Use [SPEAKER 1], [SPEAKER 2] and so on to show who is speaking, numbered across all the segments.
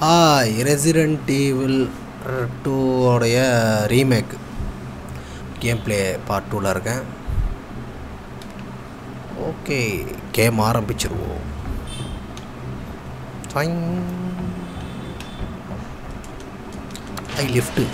[SPEAKER 1] Hi Resident Evil டூவோடைய remake gameplay part டூவில் இருக்கேன் ஓகே கேம் ஆரம்பிச்சிருவோம் ஐ லிஃப்ட்டு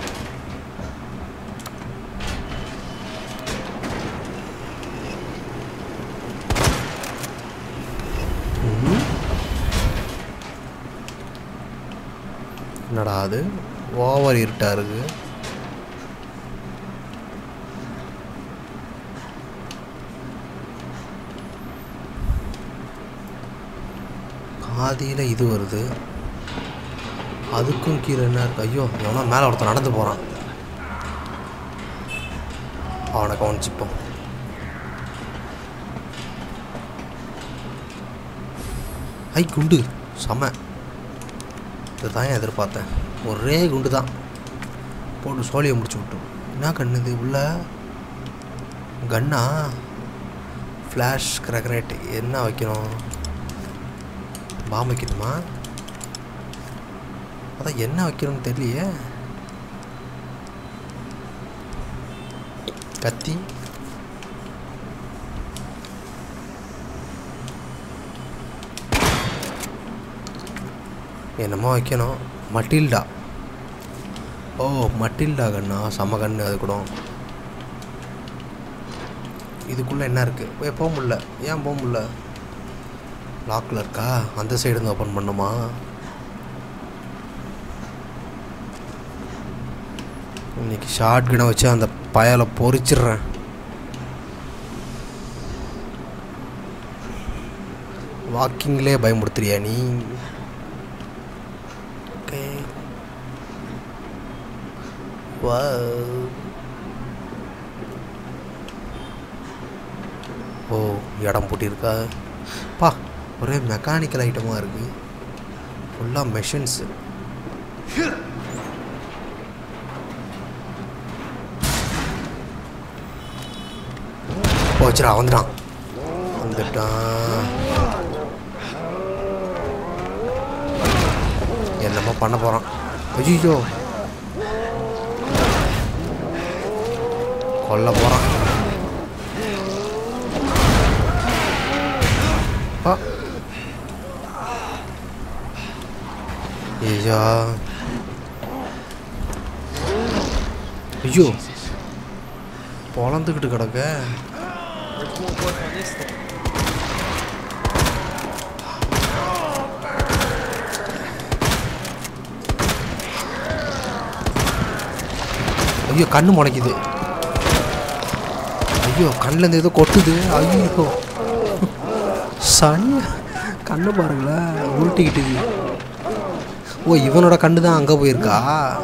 [SPEAKER 1] என்னடா அது ஓவர் இருட்டாக இருக்கு பாதியில் இது வருது அதுக்கும் கீழே என்ன இருக்கு ஐயோ எவனோ மேலே ஒருத்தன் நடந்து போகிறான் அவனை கவனிச்சுப்போம் ஐ குண்டு செம இதுதான் ஏன் எதிர்பார்த்தேன் ஒரே குண்டு தான் போட்டு சோழியை முடிச்சு விட்டோம் என்ன கண்ணு இது உள்ள கன்னா ஃப்ளாஷ் கிரகனேட் என்ன வைக்கணும் பாம் வைக்கணுமா அதான் என்ன வைக்கணும்னு தெரியலையே கத்தி என்னமோ வைக்கணும் மட்டில்டா ஓ மட்டில்டா கண்ணா செம கண்ணு அது கூட இதுக்குள்ளே என்ன இருக்குது போய் போக முடில ஏன் போக முடில லாக்கில் இருக்கா அந்த சைடு இருந்து ஓப்பன் பண்ணுமா இன்னைக்கு ஷார்ட் கனை வச்சு அந்த பயலை பொறிச்சிடுறேன் வாக்கிங்லே பயமுடுத்துறியா நீ ஓகே ஓ இடம் பூட்டியிருக்கா பா ஒரே மெக்கானிக்கல் ஐட்டமாக இருக்குது ஃபுல்லாக மெஷின்ஸு போச்சுடா வந்துட்டான் வந்துட்டான் என்னமோ பண்ண போகிறான் ஐயோ கொல்ல போகிறான் ஆ ஐயா ஐயோ பொழந்துக்கிட்டு கிடக்க
[SPEAKER 2] Report work on this thing.
[SPEAKER 1] ஐயோ கண்ணு முளைக்குது ஐயோ கண்ணில் ஏதோ கொட்டுது ஐயோ சன் கண்ணு பாருங்களேன் உருட்டிக்கிட்டுது ஓ இவனோட கண்ணு தான் அங்கே போயிருக்கா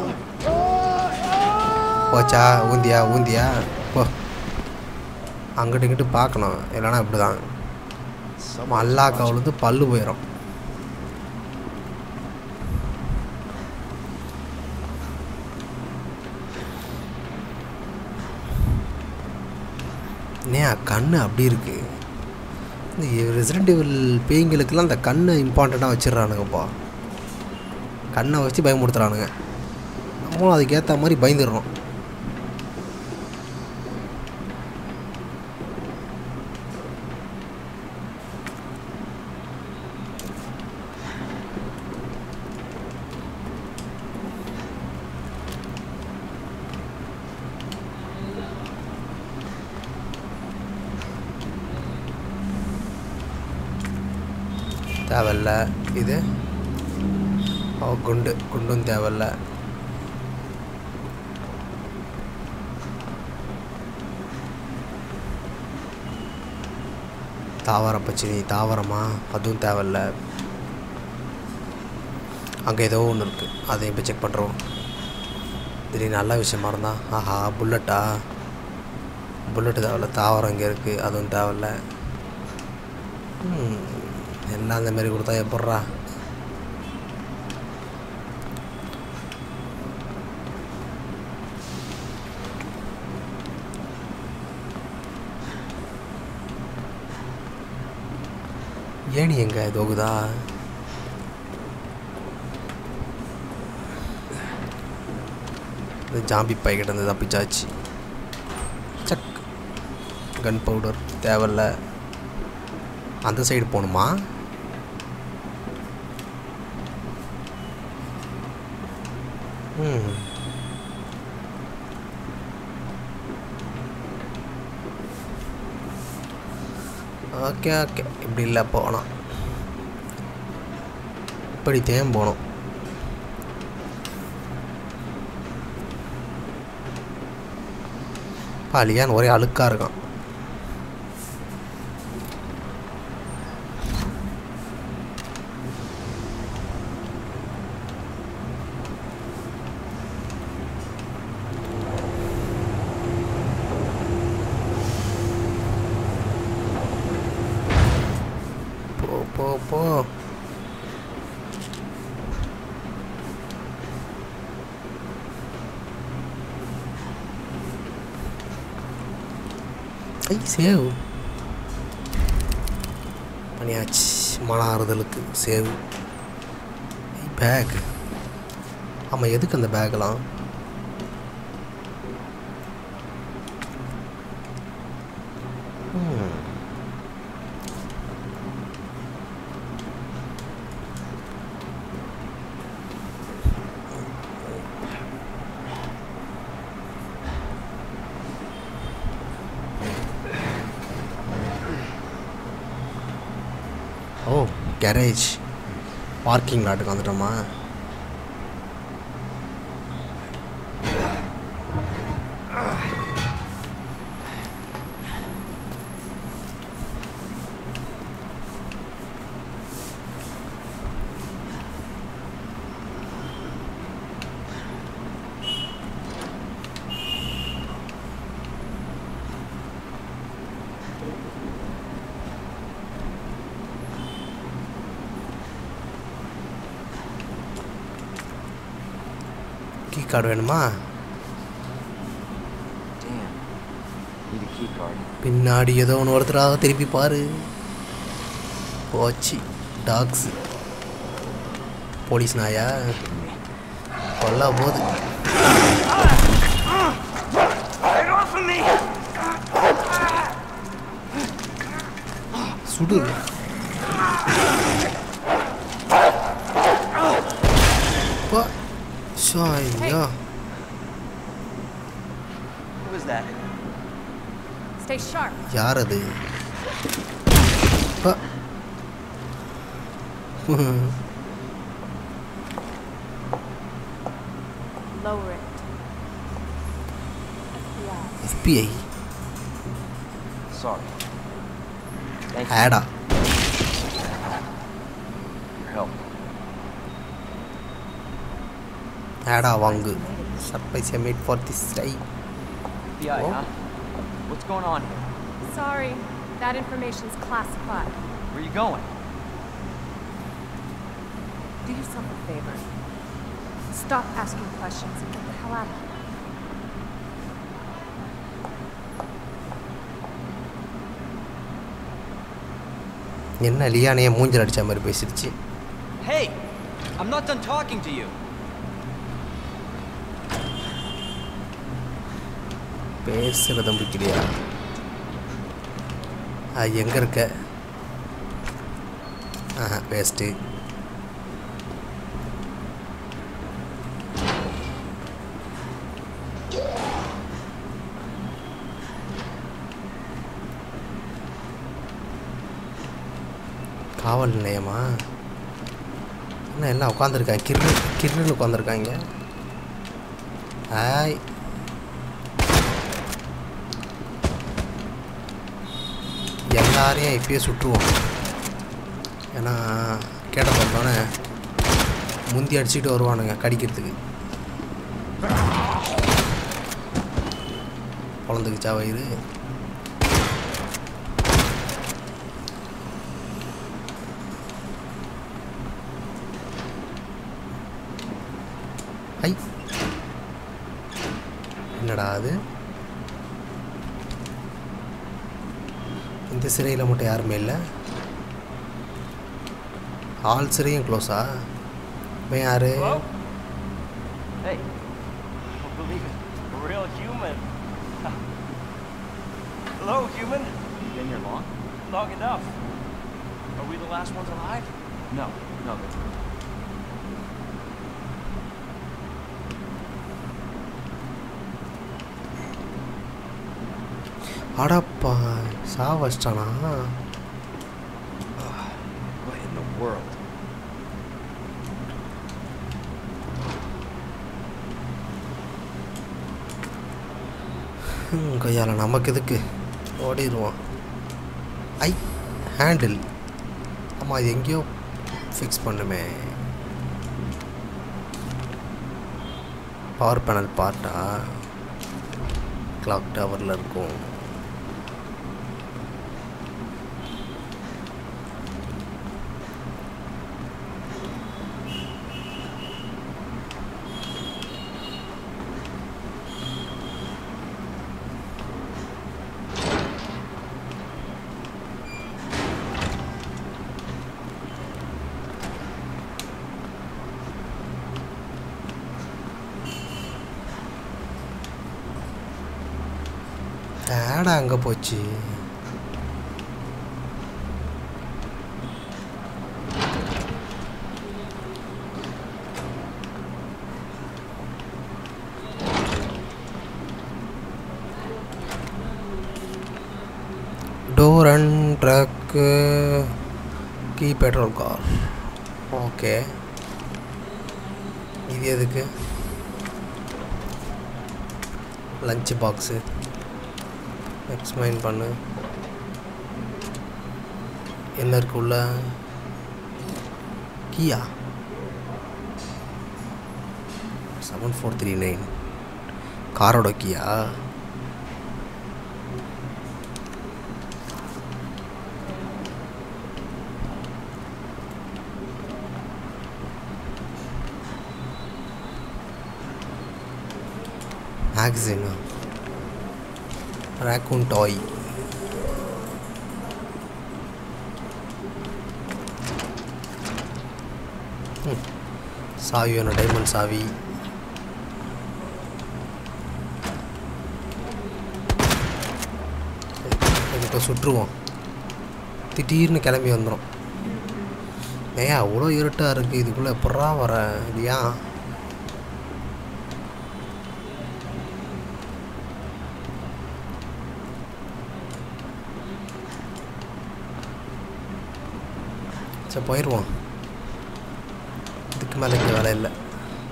[SPEAKER 1] போச்சா ஊந்தியா ஊந்தியா போ அங்கிட்டு இங்கிட்டு பார்க்கணும் இல்லைன்னா இப்படி தான் மல்லாக்கா விழுந்து பல்லு போயிடும் ஏன் கண் அப்படி இருக்கு இந்த ரெசிடென்ட் இவல் பேய்களுக்கெல்லாம் அந்த கண்ணை இம்பார்ட்டண்ட்டாக வச்சிடுறானுங்கப்பா கண்ணை வச்சு பயமுடுத்துறானுங்க நம்மளும் அதுக்கேற்ற மாதிரி பயந்துடுறோம் தேவையில்ல இது ஓ குண்டு குண்டும் தேவையில்ல தாவர பச்சினி தாவரமா அதுவும் தேவையில்ல அங்கே ஏதோ ஒன்று இருக்குது அதையும் இப்போ செக் பண்ணுறோம் திடீர்னு நல்ல விஷயமா இருந்தா ஆஹா புல்லட்டா புல்லட்டு தேவையில்ல தாவரம் இங்கே இருக்குது அதுவும் தேவையில்ல ம், எல்லாம் அந்த மாதிரி கொடுத்தா எப்பட்றா ஏணி எங்க தோகுதா இது ஜாம்பி பாக்கெட் வந்து தப்பிச்சாச்சு சக் கன் பவுடர் தேவையில்ல அந்த சைடு போகணுமா ம் ஓகே ஓகே இப்படி இல்லை போகணும் இப்படி தேன் போகணும் பாலியான் ஒரே அழுக்காக இருக்கான் போ போ போ ஐ சேவ் பண்ணியாச்சு மன ஆறுதலுக்கு சேவ் பேக் ஆமாம் எதுக்கு அந்த பேக்கெலாம் ஓ கேரேஜ் பார்க்கிங் லாட்டுக்கு வந்துட்டோமா கீ கார்டு வேணுமா
[SPEAKER 2] Damn. Need a key card.
[SPEAKER 1] பின்னாடி ஏதோ ஒன்று ஒருத்தராக திருப்பி பாரு போச்சு டாக்ஸ் போலீஸ் நாயா கொல்ல போகுது
[SPEAKER 2] Get off of me!
[SPEAKER 1] சுடு பா ஷோ, ஐயோ
[SPEAKER 2] Who was that?
[SPEAKER 3] Stay sharp.
[SPEAKER 1] யார் அது பா.
[SPEAKER 3] Lower it. FBI.
[SPEAKER 1] FBI
[SPEAKER 2] Sorry. Thank you
[SPEAKER 1] ஆடா
[SPEAKER 2] for your help.
[SPEAKER 1] ஆடா வாங்கு சர்ப்ரைஸ் மேட் ஃபார் திஸ் டை
[SPEAKER 2] FBI,
[SPEAKER 1] Oh.
[SPEAKER 2] huh? What's going on here?
[SPEAKER 3] Sorry, that information's classified.
[SPEAKER 2] Where you going?
[SPEAKER 3] Do yourself a favor. Stop asking questions and get the hell out of here.
[SPEAKER 1] என்ன லியானையே மூஞ்சல் அடிச்ச மாதிரி பேசிடுச்சு
[SPEAKER 2] Hey! I'm not done talking to you.
[SPEAKER 1] பேசுகிறதும் பிடிக்கலையா ஆ எங்கே இருக்க ஆஹா waste காவல் நிலையமா என்ன எல்லாம் உட்காந்துருக்காங்க கிர்னு கிர்னு உட்காந்துருக்காங்க ஆய் எல்லாரையும் இப்பயே சுட்டுருவோம் ஏன்னா கேட்ட பார்த்தோன்னே முந்தி அடிச்சுக்கிட்டு வருவானுங்க கடிக்கிறதுக்கு குழந்தைக்குச்சா வயிறு ஐ என்னடா அது இந்த சிறையில் மட்டும் யாருமே இல்லை ஆல் சிறையும் க்ளோஸா இவன் யாரு
[SPEAKER 2] Hello? Hey.
[SPEAKER 4] believe it. A real human. Hello, human.
[SPEAKER 2] Been here long?
[SPEAKER 4] Long enough. Are we the last ones alive?
[SPEAKER 2] No, no, that's
[SPEAKER 1] அடப்பா சா வச்சிட்டானா
[SPEAKER 2] What in the world?
[SPEAKER 1] ஹம், கொய்யால நமக்கு எதுக்கு ஓடிடுவான் ஐ ஹேண்டில் ஆமாம் இது எங்கேயோ ஃபிக்ஸ் பண்ணுமே பவர் பேனல் பார்ட்டா கிளாக் டவரில் இருக்கும் ஏடா அங்கே போச்சு door and truck key petrol car okay இது எதுக்கு லஞ்ச் பாக்ஸு எக்ஸ்பிளைன் பண்ணு என்ன இருக்கு உள்ள Kia seven four three nine காரோட கியா மேக்சினா ரேக்கூன் டாய் ம். சாவி வேணும் டைமண்ட் சாவி இப்போ சுற்றுவோம் திடீர்னு கிளம்பி வந்துடும் ஏன் அவ்வளோ இருட்டாக இருக்குது இதுக்குள்ளே எப்பட்றா வர இது ஏன் சரி போயிடுவோம் இதுக்கு மேலே இங்கே வேலை இல்லை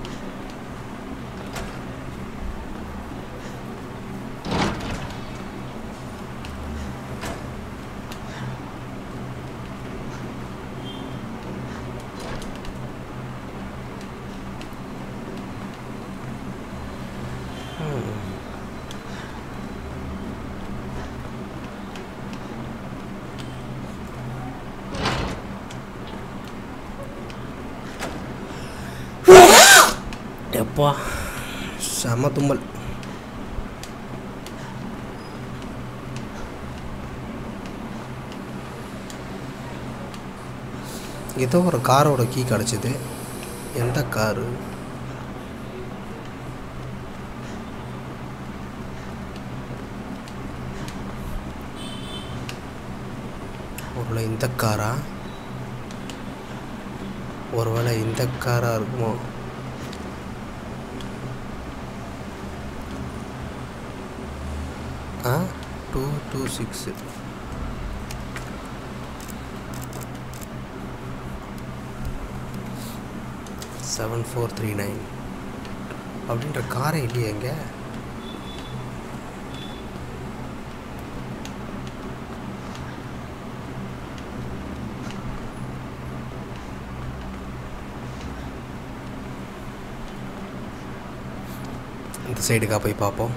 [SPEAKER 1] எப்பா செம தும்மல் ஏதோ ஒரு காரோட கீ கிடச்சிது எந்த காரு ஒருவேளை இந்த காரா ஒருவேளை இந்த காரா இருக்குமோ ஆ two two six seven four three nine அப்படின்ற காரே இல்லையே எங்க இந்த சைடுக்கா போய் பார்ப்போம்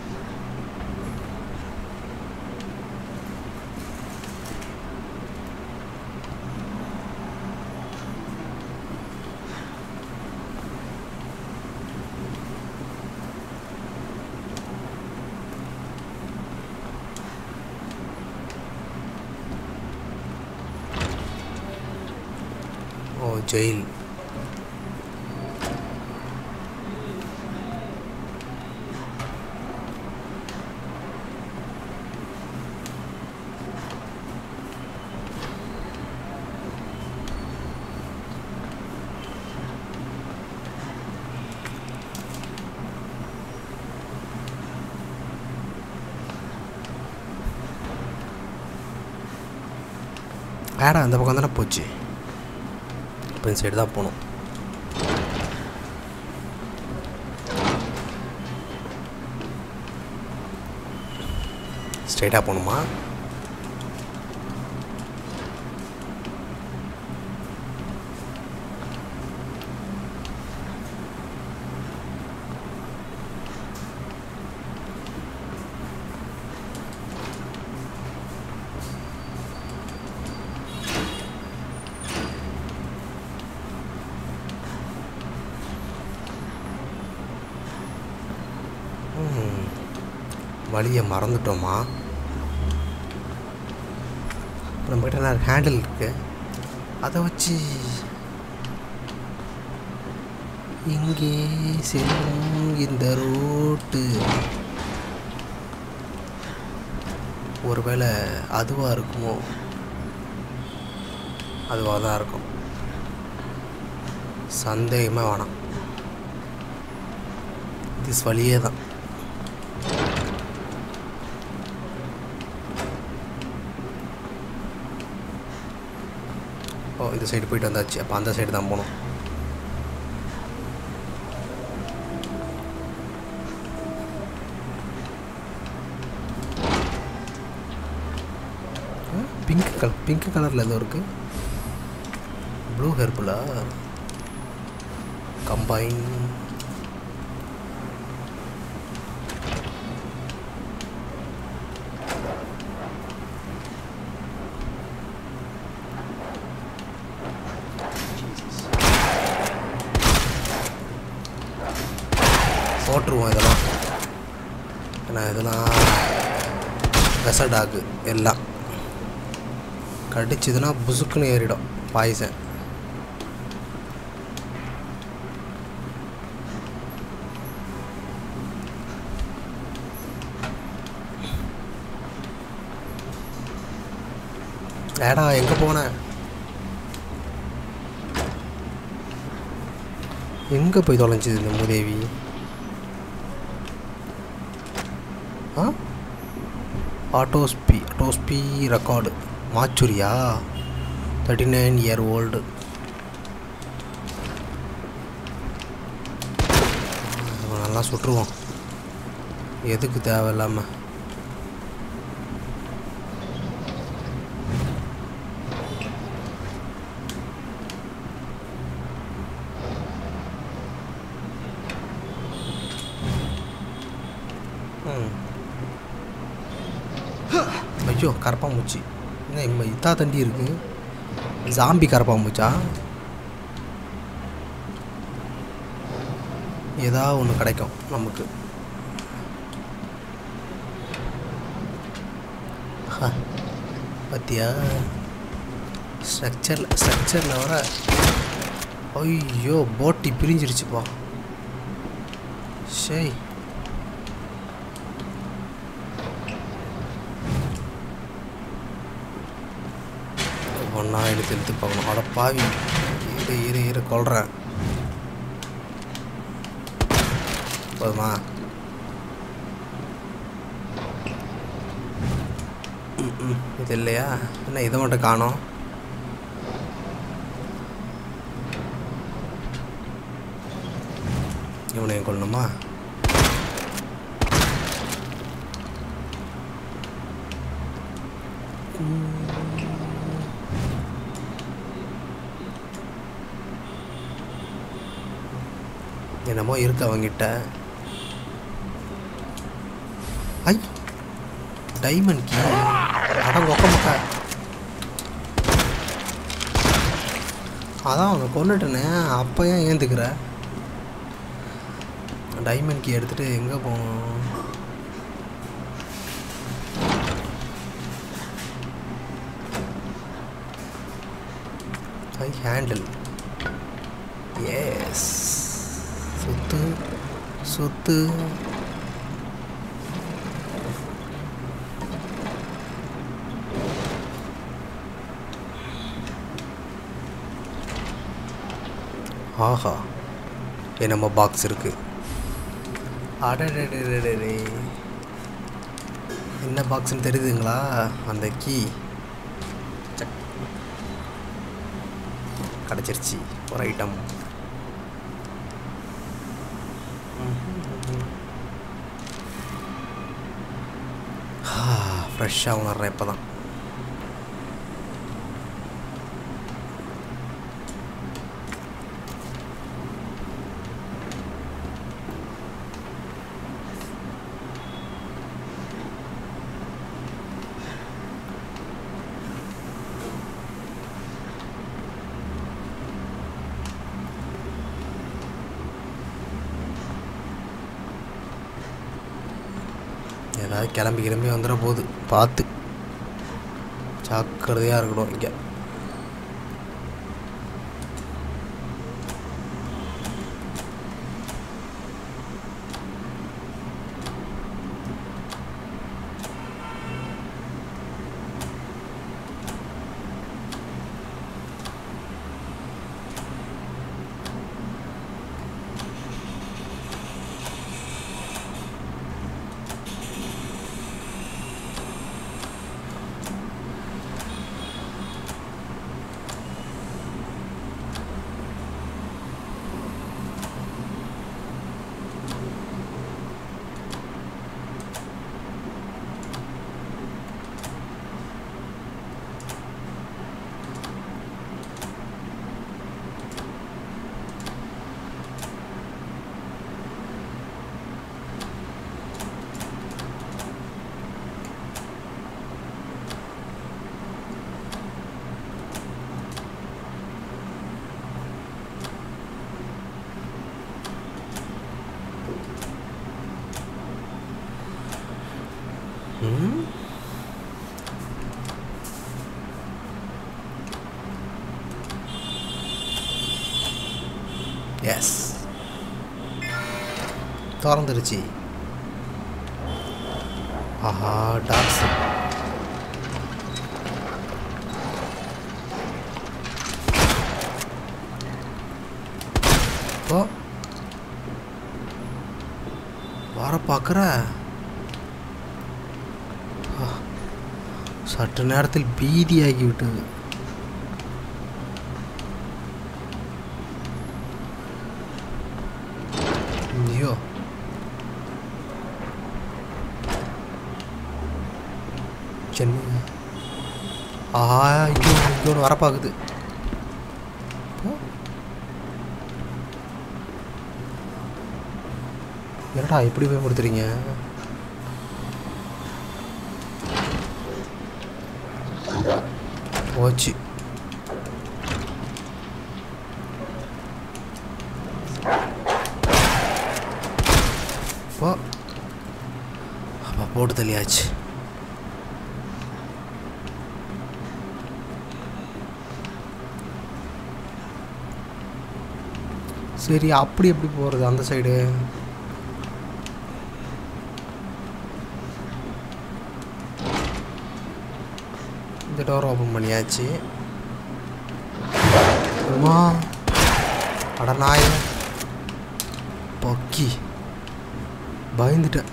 [SPEAKER 1] ஓ ஜெயில் வேடா அந்த பக்கம் தானே போச்சு இப்போ இந்த சைடு தான் போகணும் ஸ்ட்ரைட்டாக போகணுமா ம், வழியை மறந்துட்டோமா நம்மக்கிட்ட என்ன ஹேண்டில் இருக்கு அதை வச்சு இங்கே செல்லும் இந்த ரோட்டு ஒருவேளை அதுவாக இருக்குமோ அதுவாக தான் இருக்கும் சந்தேகமே வேணாம் திஸ் வழியே தான் ஓ இந்த சைடு போயிட்டு வந்தாச்சு அப்போ அந்த சைடு தான் போகணும் பிங்க் கலர் பிங்க் கலரில் ஏதோ இருக்கு ப்ளூ ஹெர்புலா கம்பைன் போட்டுருவோம் இதெல்லாம் ஏன்னா இதெல்லாம் வெசடாகு எல்லாம் கடிச்சதுன்னா புசுக்குன்னு ஏறிடும் பாய்சன் ஏடா எங்கே போன எங்கே போய் தொலைஞ்சுது இந்த மூதேவி ஆ ஆட்டோஸ்பி ஆட்டோஸ்பி record மாச்சுரியா thirty nine year old நல்லா சுட்டுருவோம் எதுக்கு தேவையில்லாமல் ம் ஐயோ கரப்பாம்பூச்சி என்ன இம்ம இதா தண்டி இருக்கு ஜாம்பி கரப்பாம்பூச்சா ஏதா ஒன்று கிடைக்கும் நமக்கு ஹ, பாத்தியா ஸ்ட்ரக்சரில் ஸ்ட்ரக்சரில் வர ஐயோ போட்டி பிரிஞ்சிருச்சுப்பா ஷேய் ஒன்றா எடுத்து எடுத்து பார்க்கணும் அட பாவி இரு இரு இரு கொள்றேன் போதுமா ம், ம், இது இல்லையா என்ன இதை மட்டும் காணோம் இவனையும் கொள்ளணுமா என்னமோ இருக்கு அவங்கிட்ட ஐ டைமண்ட் கீ அடம் ஒக்க முக்க அதான் அவனை கொண்டுட்டனே அப்போ ஏன் ஏந்துக்கிற டைமண்ட் கீ எடுத்துட்டு எங்கே போகணும் ஐ ஹேண்டில் எஸ் சுத்து சுத்து ஆஹா என்னமோ பாக்ஸ் இருக்கு அடடடடடடே என்ன பாக்ஸ்னு தெரியுதுங்களா அந்த கீ கிடச்சிருச்சு ஒரு ஐட்டம் ஃப்ரெஷ்ஷாக உணர்றேன் இப்போ தான் ஏதாவது கிளம்பி கிளம்பி வந்துட போகுது பார்த்து ஜாக்கிரதையாக இருக்கணும் இங்கே ம் எஸ் திறந்துருச்சு ஆஹா டாக்ஸ் ஓ வர பார்க்குற சற்று நேரத்தில் பீதியாகி விட்டது ஐயோ சென்னை ஆஹா இங்கே இங்கே ஒன்று வரப்பாக்குது ஓ. என்னடா எப்படி போய் கொடுத்துறீங்க போச்சு போ அப்பா போட்டு தள்ளியாச்சு சரி அப்படி எப்படி போகிறது அந்த சைடு இந்த டோர் ஓப்பன் பண்ணியாச்சு அம்மா அட நாய பொக்கி பயந்துட்டேன்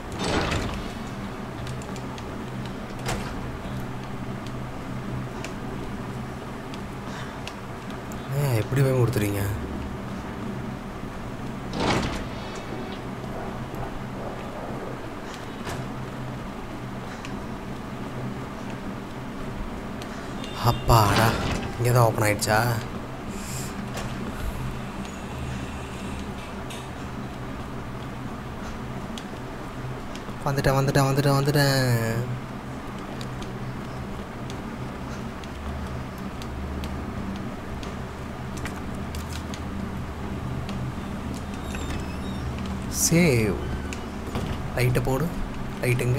[SPEAKER 1] ஏன் எப்படி பயம் கொடுத்துறீங்க அப்பாடா இங்கே தான் ஓப்பன் ஆயிடுச்சா வந்துட்டேன் வந்துட்டேன் வந்துட்டேன் வந்துட்டேன் சேவ் லைட்டை போடு லைட்டுங்க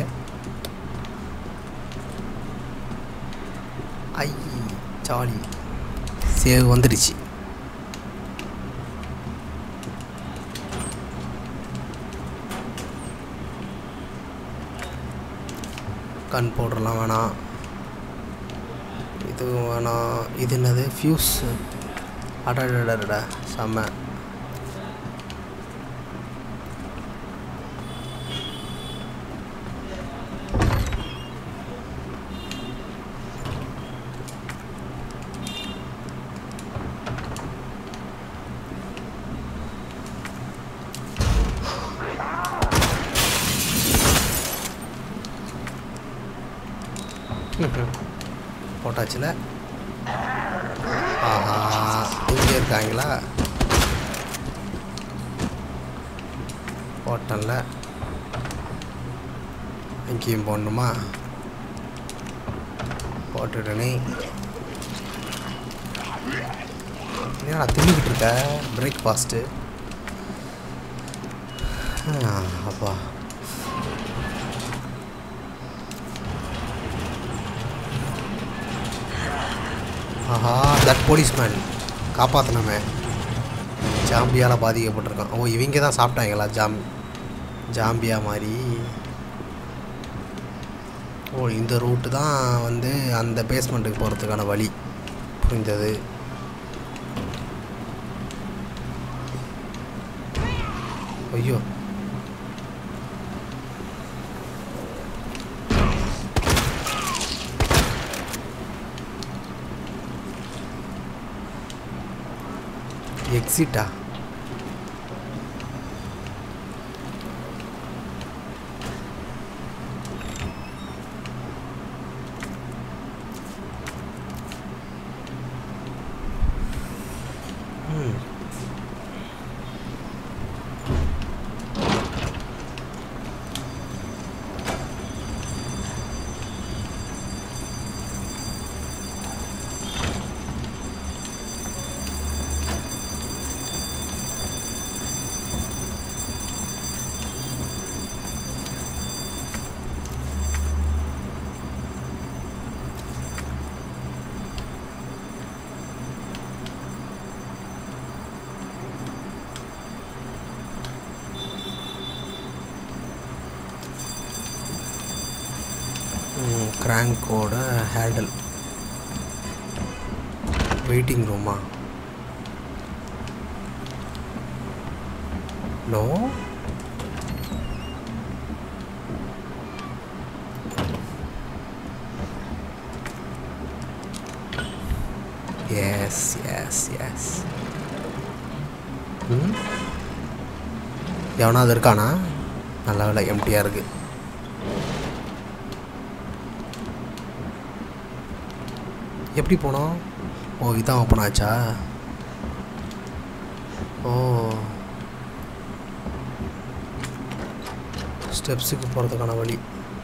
[SPEAKER 1] ஐ ஜாலி சேவ் வந்துடுச்சு கண் பவுடர்லாம் வேணாம் இதுவும் வேணாம் இது என்னது ஃபியூஸ் அடடடடா செம்ம போட்டாச்சுல ஆஹா இங்கே இருக்காங்களா போட்டன்ல இங்கேயும் போடணுமா போட்டுட்டனே என்னடா தின்னுக்கிட்டு இருக்க பிரேக் ஃபாஸ்ட்டு அப்பா ஆஹா தட் போலீஸ்மேன் காப்பாற்றினமே ஜாம்பியால் பாதிக்கப்பட்டிருக்கான் ஓ இவங்க தான் சாப்பிட்டாங்களா ஜாம் ஜாம்பியா மாதிரி ஓ இந்த ரூட்டு தான் வந்து அந்த பேஸ்மெண்ட்டுக்கு போகிறதுக்கான வழி புரிந்தது ஐயோ எக்ஸிட்டா கிராங்கோட ஹேண்டில் வெயிட்டிங் ரூமா நோ எஸ் எஸ் எஸ் ம் எவனாவது இருக்கானா நல்ல வேலை எம்டியாக இருக்குது எப்படி போனோம் ஓ இதான் ஓப்பன் ஆச்சா ஓ ஸ்டெப்ஸுக்கு போகிறதுக்கான வழி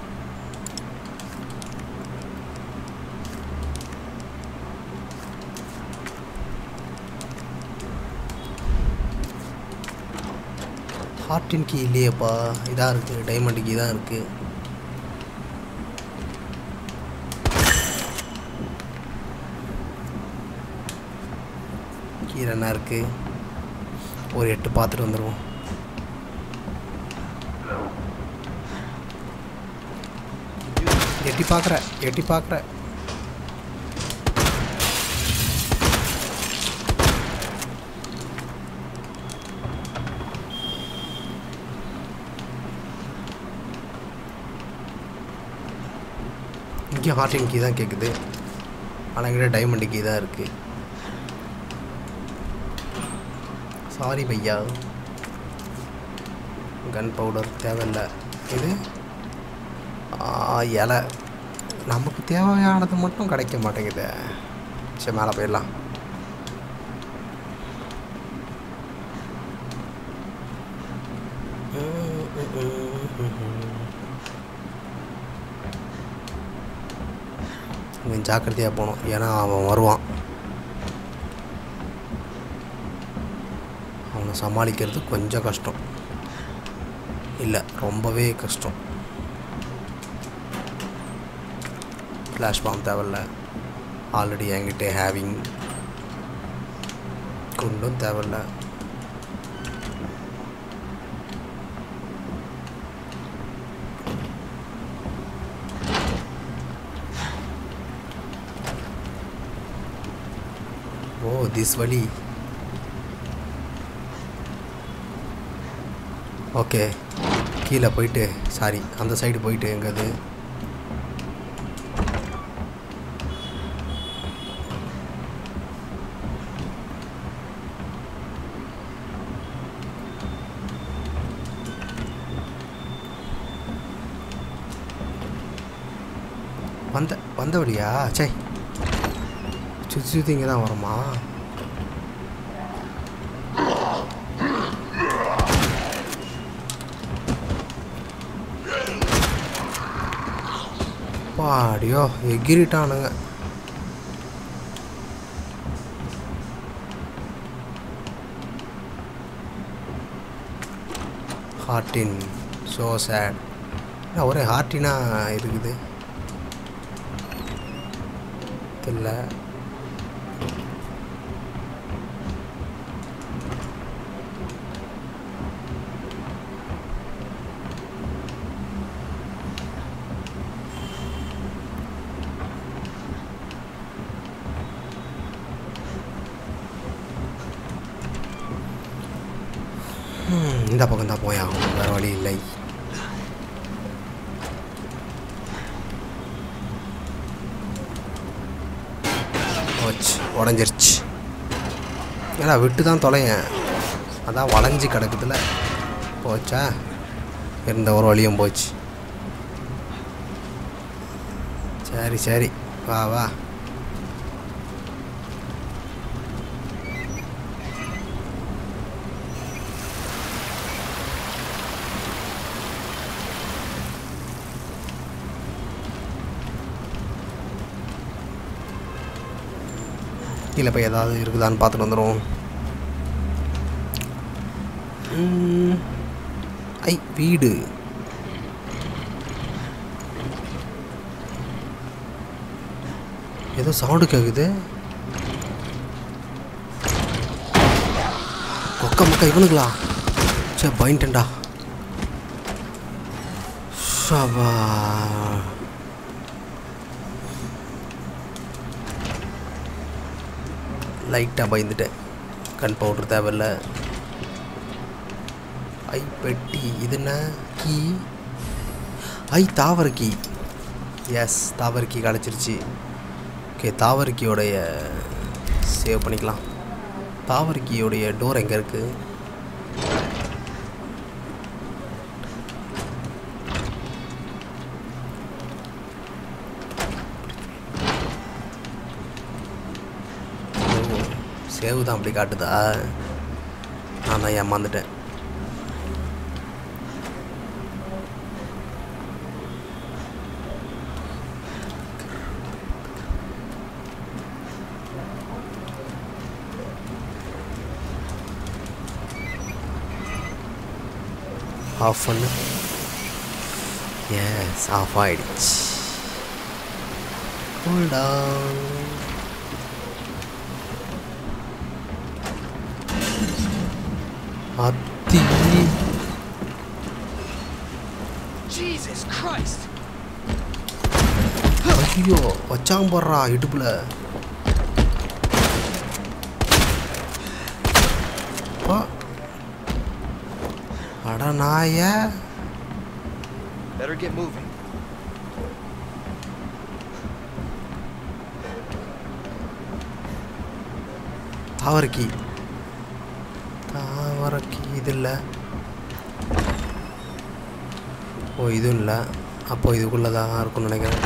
[SPEAKER 1] ஹார்டின் கீ இல்லையேப்பா இதாக இருக்குது டைமண்ட் கீ தான் இருக்குது கீழே என்ன இருக்குது ஒரு எட்டு பார்த்துட்டு வந்துடுவோம் எட்டி பார்க்குற எட்டி பார்க்குற இங்கே ஹார்டின் கீ தான் கேட்குது ஆனால் எங்கிட்ட டைமண்ட் கீ தான் இருக்குது சாரி பையா கன் பவுடர் தேவையில்லை இது ஆ, இலை நமக்கு தேவையானது மட்டும் கிடைக்க மாட்டேங்குது சரி மேலே போயிடலாம் கொஞ்சம் ஜாக்கிரதையாக போகணும் ஏன்னா அவன் வருவான் அவனை சமாளிக்கிறது கொஞ்சம் கஷ்டம் இல்லை ரொம்பவே கஷ்டம் ஃப்ளாஷ் பாம் தேவையில்ல ஆல்ரெடி என்கிட்ட ஹேவிங் குண்டும் தேவையில்ல ஓ திஸ் வழி ஓகே கீழே போயிட்டு சாரி அந்த சைடு போயிட்டு எங்கது வந்த வந்த வழியா சே சுற்றி சுற்றி இங்கே தான் வருமா பாடியோ எகிரிட்டானுங்க ஹார்டின் ஸோ சேட் ஒரே ஹார்டினா இருக்குது தெரியல ம், இந்த பக்கம் தான் போயாகும் வேறு வழி இல்லை போச்சு உடஞ்சிருச்சு ஏன்னா விட்டு தான் தொலையேன் அதான் வளைஞ்சு கிடக்குதுல போச்சா இருந்த ஒரு வழியும் போச்சு சரி சரி வா வா கீழே போய் ஏதாவது இருக்குதான்னு பார்த்துட்டு வந்துடும் ஐ வீடு ஏதோ சவுண்டு கேட்குது கொக்க முக்க இவனுங்களா சே பயன்ட்டா ஷபா லைட்டாக பயந்துட்டேன் கண் பவுடர் தேவையில்ல ஐ பெட்டி இது என்ன கீ ஐ தாவர கீ எஸ் தாவர கீ கிடச்சிருச்சு ஓகே தாவர கீயோடைய சேவ் பண்ணிக்கலாம் தாவர கீயோடைய டோர் எங்கே இருக்குது சேவ் தான் அப்படி காட்டுதா நான் தான் ஏமாந்துட்டேன் ஆஃப் பண்ணு எஸ் ஆஃப் ஆயிடுச்சு Hold on. அத்தி
[SPEAKER 4] Jesus Christ!
[SPEAKER 1] ஐயோ வச்சாங்க போடுறா இடுப்புல அப்பா. அட நாய
[SPEAKER 2] Better get moving.
[SPEAKER 1] தாவரக்கி தாவரக்கி இது இல்லை ஓ இதுவும் இல்லை அப்போ இதுக்குள்ளே தான் இருக்கும்னு நினைக்கிறேன்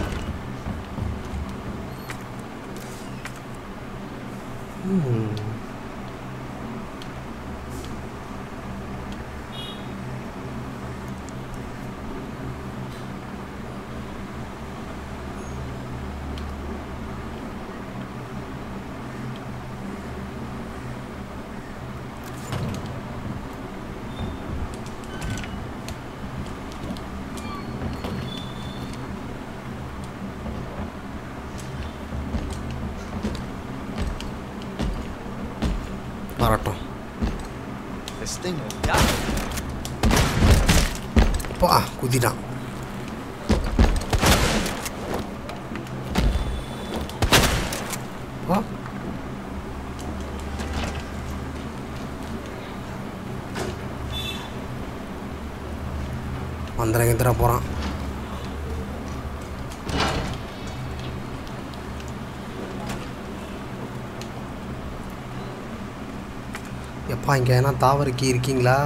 [SPEAKER 1] ம். வரட்டும்
[SPEAKER 2] This thing will die.
[SPEAKER 1] அப்பா குதிட்டான் அப்பா. மந்திரம் கிந்திர போகிறான் எப்பா இங்கே ஏன்னா தாவரக்கி இருக்கீங்களா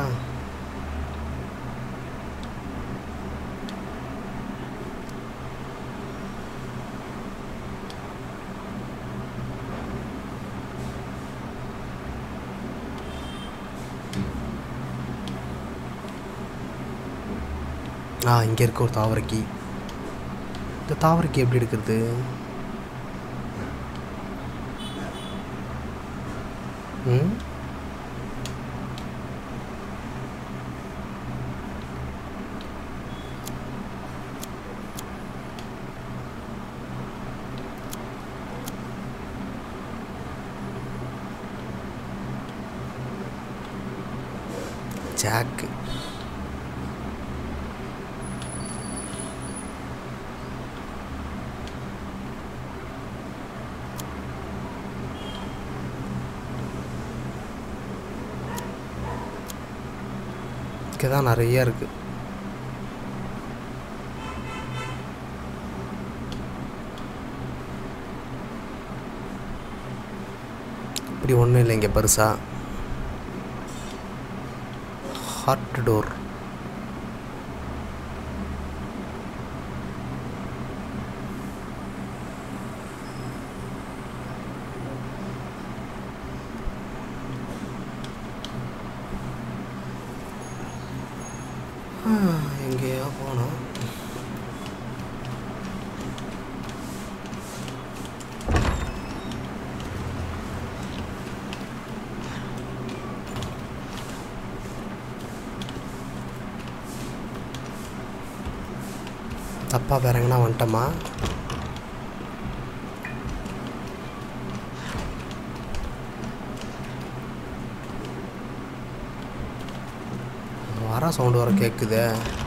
[SPEAKER 1] ஆ இங்கே இருக்க ஒரு தாவரக்கி இந்த தாவரக்கி எப்படி எடுக்கிறது ம் ஜாக்கு இங்கே தான் நிறைய இருக்கு இப்படி ஒன்றும் இல்லை இங்கே பெருசா ஹார்ட் டோர் எங்கேயோ போனோம் தப்பா வேற எங்கன்னா வந்துட்டோமா வர சவுண்டு வர கேட்குதே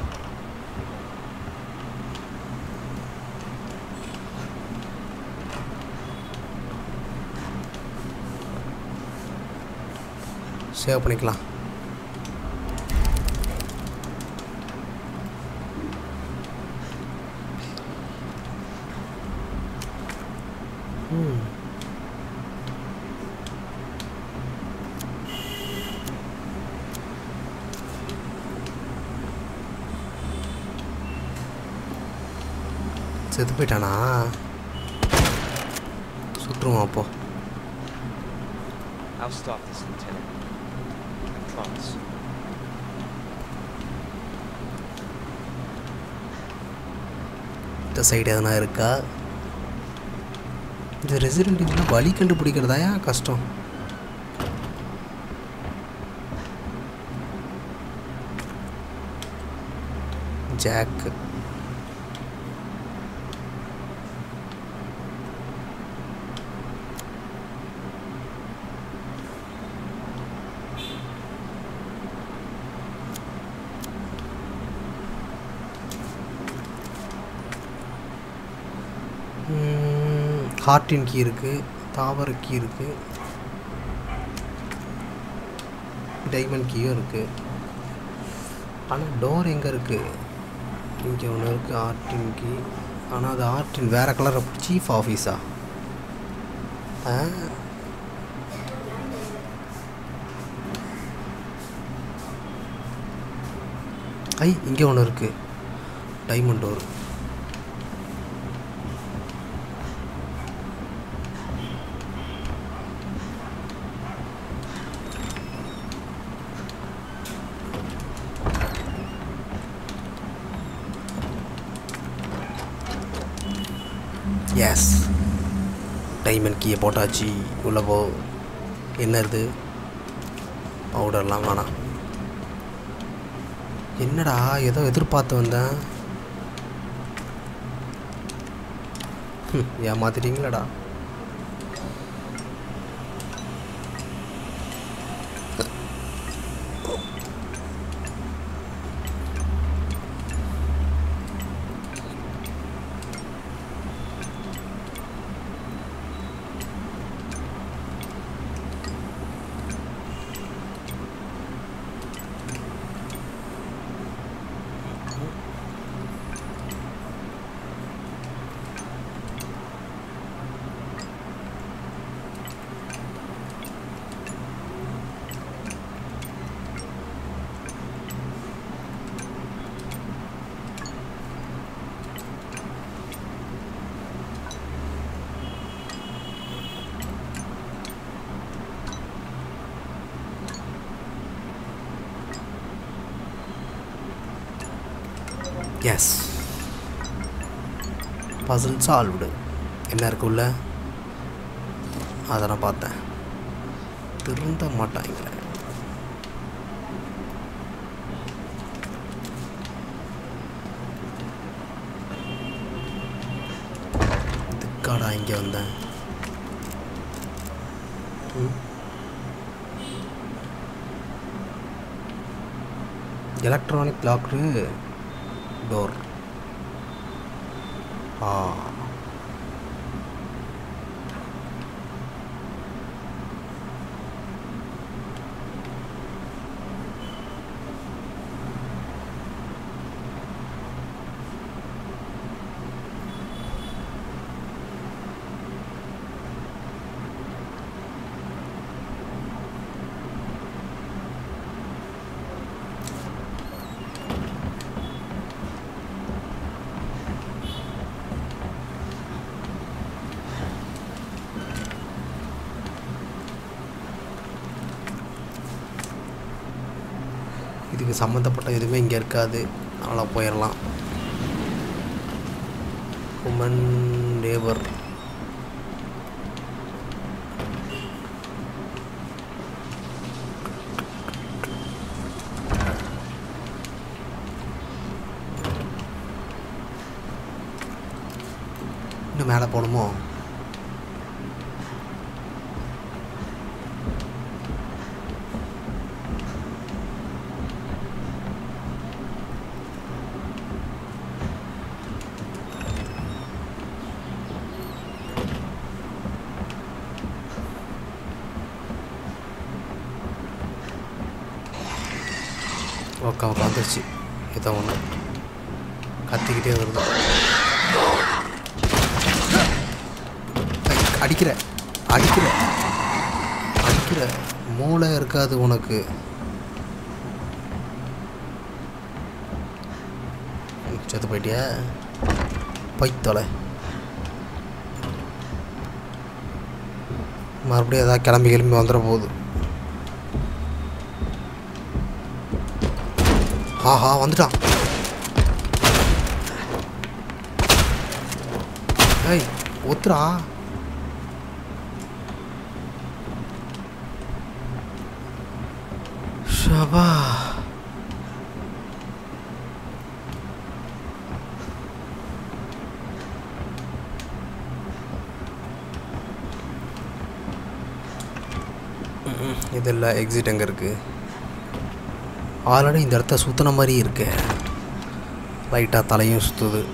[SPEAKER 1] சேவ் பண்ணிக்கலாம் ம் செத்து போயிட்டானா சுற்றுவோம் அப்போ
[SPEAKER 4] I'll stop this, Lieutenant. I promise.
[SPEAKER 1] இந்த சைடு எதனா இருக்கா இந்த ரெசிடென்ட் இதெல்லாம் வழி கண்டுபிடிக்கிறதாயா கஷ்டம் ஜாக்கு ஹார்ட்டின் கீ இருக்குது தாவர கீ இருக்குது டைமண்ட் கீயும் இருக்குது ஆனால் டோர் எங்கே இருக்குது இங்கே ஒன்று இருக்குது ஆர்டின் கீ ஆனால் அது ஆர்டின் வேறு கலர் சீஃப் ஆஃபீஸா ஆ ஐ இங்கே ஒன்று இருக்குது டைமண்ட் டோர் எஸ் டைமண்ட் கீயை போட்டாச்சு உள்ளே போ என்ன இது பவுடர்லாம் வேணாம் என்னடா ஏதோ எதிர்பார்த்து வந்தேன் ஹம், ஏமாத்திட்டீங்களடா எஸ் பசில் சால்வ்டு என்ன இருக்கு உள்ள அதை நான் பார்த்தேன் திருந்த மாட்டாங்களே இதுக்காடா இங்கே வந்தேன் எலக்ட்ரானிக் லாக்டு டோர் ஆ இதுக்கு சம்மந்தப்பட்ட எதுவுமே இங்கே இருக்காது அதனால் போயிடலாம் உமன் லேபர் இன்னும் மேலே போகணுமோ ஓகே ஓகே வந்துருச்சு இதை ஒன்று கத்திக்கிட்டே வருது ஐ, அடிக்கிற அடிக்கிற அடிக்கிற மூளை இருக்காது உனக்கு ம், செத்து போயிட்டியா பைத்தொலை மறுபடியும் ஏதாவது கிளம்பி கிளம்பி வந்துட போகுது ஆஹா வந்துட்டான் ஏய் ஒத்துரா ஷபா இதெல்லாம் எக்ஸிட் எங்கே இருக்குது ஆல்ரெடி இந்த இடத்த சுற்றின மாதிரி இருக்கு லைட்டாக தலையும் சுற்றுது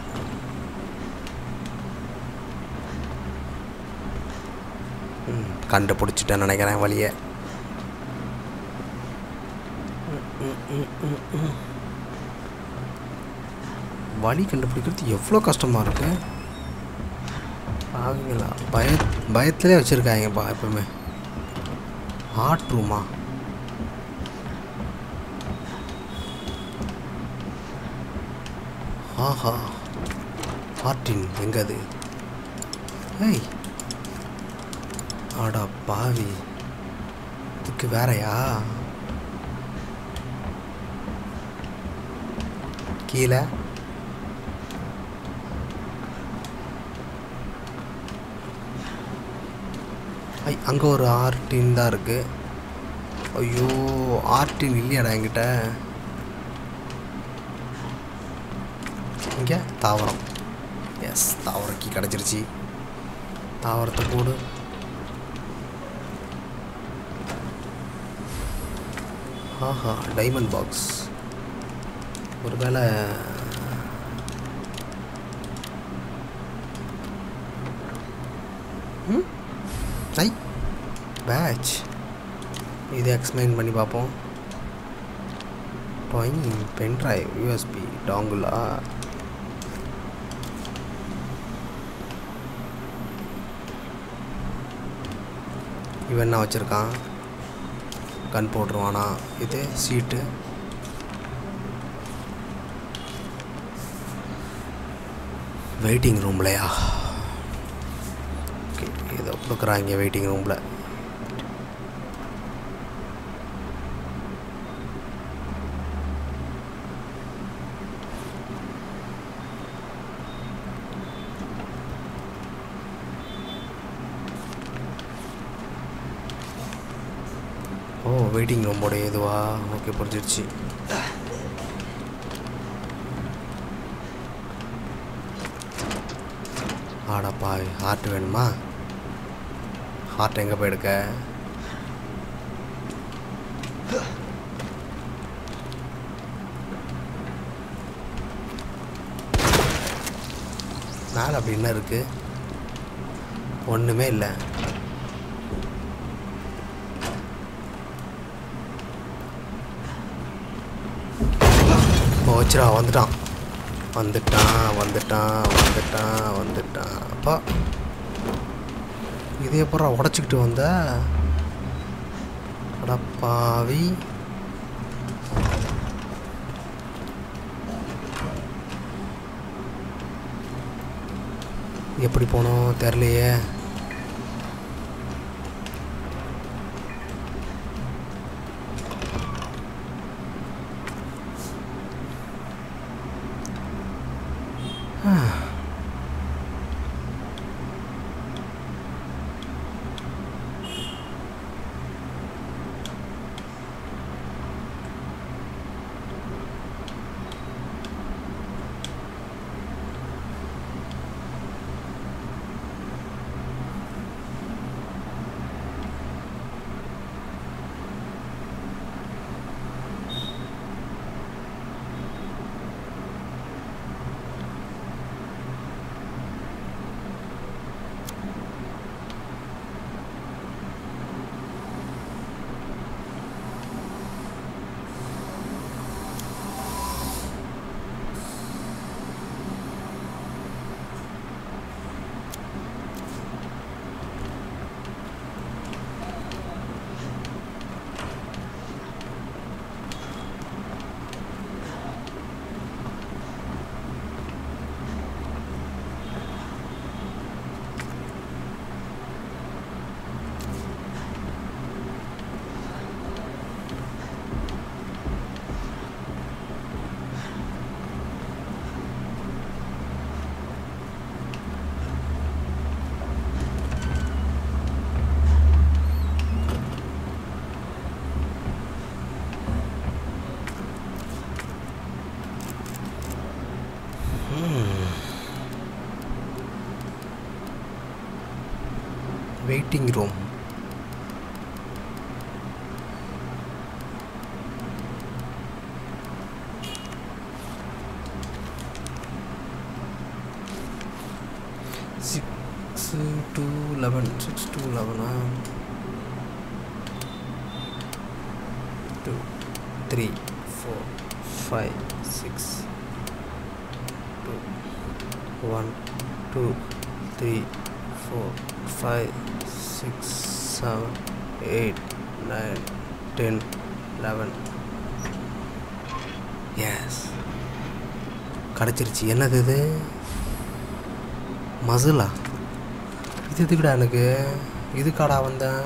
[SPEAKER 1] ம், கண்டுபிடிச்சிட்டேன்னு நினைக்கிறேன் வழியை வழி கண்டுபிடிக்கிறது எவ்வளோ கஷ்டமாக இருக்கு ஆகுங்களா பய பயத்திலே வச்சுருக்காங்கப்பா எப்பவுமே ஆர்ட் ரூமா ஆஹா ஆர்டின் எங்க அது ஏய் ஆடா பாவி இதுக்கு வேறயா கீழே ஐ அங்கே ஒரு ஆர்டின் தான் இருக்கு ஐயோ ஆர்டின் இல்லையாடா என்கிட்ட இங்கே தாவரம் எஸ் தாவரக்கி கிடச்சிருச்சு தாவரத்தை போடு ஆஹா டைமண்ட் பாக்ஸ் ஒருவேளை ம் ஐ பேட்ச் இதை எக்ஸ்பிளைன் பண்ணி பார்ப்போம் டாயிங் பென் ட்ரைவ் யூஎஸ்பி டாங்குலா இவன் என்ன வச்சுருக்கான் கன் போட்டுருவானா இது சீட்டு வெயிட்டிங் ரூம்லையா ஓகே இதை கொடுக்குறாங்க வெயிட்டிங் ரூமில் வெயிட்டிங் ரூமோட இதுவா ஓகே புரிஞ்சிருச்சு ஆடப்பா ஹார்ட் வேணுமா ஹார்ட் எங்கே போய் எடுக்க மேலே அப்படி என்ன இருக்கு ஒன்றுமே இல்லை போச்சுடா வந்துட்டான் வந்துட்டான் வந்துட்டான் வந்துட்டான் வந்துட்டான் அப்பா இது எப்படா உடச்சிக்கிட்டு வந்த அடப்பாவி எப்படி போனோம் தெரிலையே waiting room six two eleven six two லெவனா two three four five six two one two three four five six seven eight nine ten eleven yes கிடச்சிருச்சு என்னது இது மசுலா இது எதுக்குடா எனக்கு இதுக்காடா வந்தேன்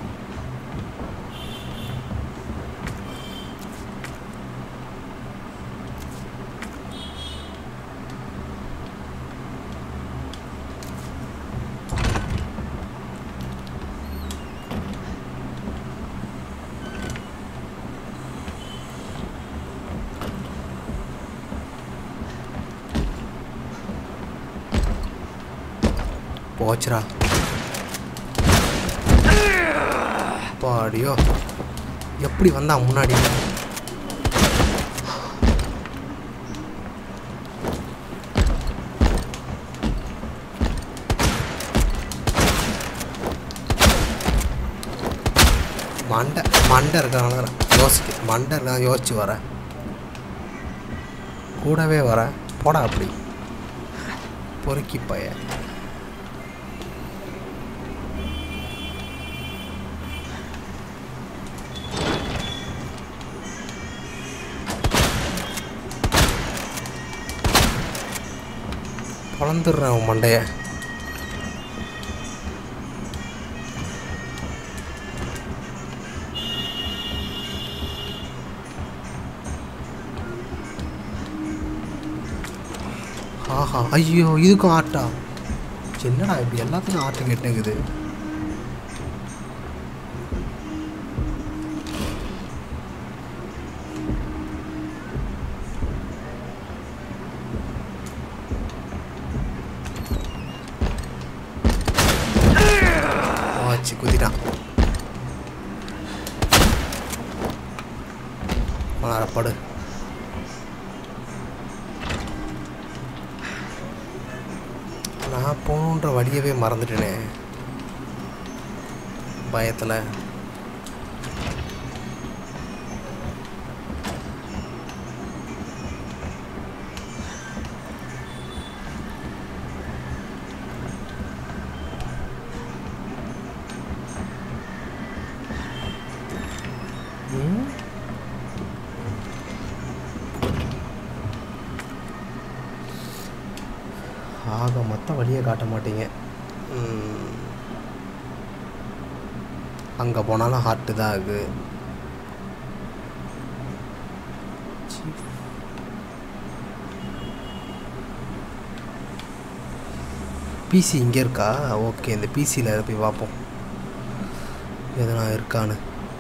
[SPEAKER 1] போச்சுடா பாடியோ எப்படி வந்தான் முன்னாடி மண்டை மண்டை இருக்கிறனால யோசிக்க மண்டை நான் யோசிச்சு வரேன் கூடவே வரேன் போடா அப்படி பொறுக்கி பையன் பொழந்துடுறேன் உன் மண்டைய ஆஹா ஐயோ இதுக்கும் ஆட்டா என்னடா இப்படி எல்லாத்துக்கும் ஆட்டு கேட்டுங்குது குதிட்டான் படு நான் போகணுன்ற வழியவே மறந்துட்டேனே பயத்தில் ம் ஆக மொத்தம் வழியை காட்ட மாட்டீங்க அங்கே போனாலும் ஹார்ட்டு தான் ஆகுது பிசி இங்கே இருக்கா ஓகே இந்த பிசியில் போய் பார்ப்போம் எதனா இருக்கான்னு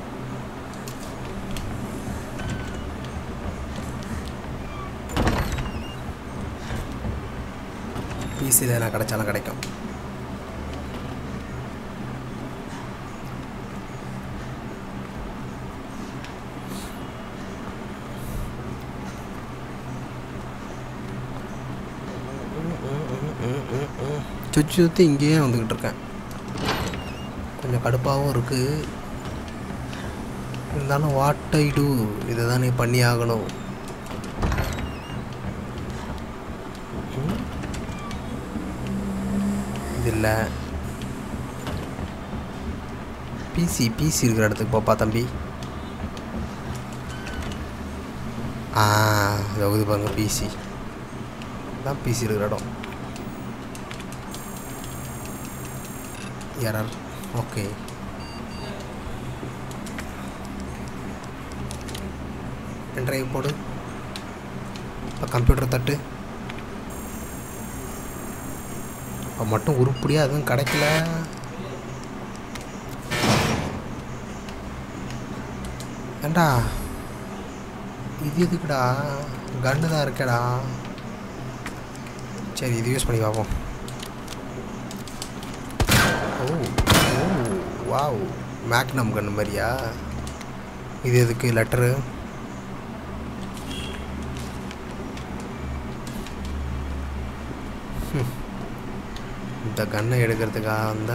[SPEAKER 1] பிசியில் எதனா கிடைச்சாலும் கிடைக்கும் சுற்றி சுற்றி இங்கேயே வந்துக்கிட்டு இருக்கேன் கொஞ்சம் கடுப்பாகவும் இருக்குது இருந்தாலும் வாட் ஐ டூ இதை தானே பண்ணி ஆகணும் ம். இது இல்லை பிசி பிசி இருக்கிற இடத்துக்கு போப்பா தம்பி ஆ இது பாருங்க பிசி தான் பிசி இருக்கிற இடம் எரர் ஓகே பென்ட்ரைவ் போடு இப்போ கம்ப்யூட்டர் தட்டு இப்போ மட்டும் உருப்படியாக எதுவும் கிடைக்கல ஏண்டா இது எதுக்குடா கன்னு தான் இருக்கேடா சரி இது யூஸ் பண்ணி பார்ப்போம் ஓ ஓ வாவ் மேக்னம் கன்று மாதிரியா இது எதுக்கு லெட்டரு இந்த கன்னை எடுக்கிறதுக்காக வந்தா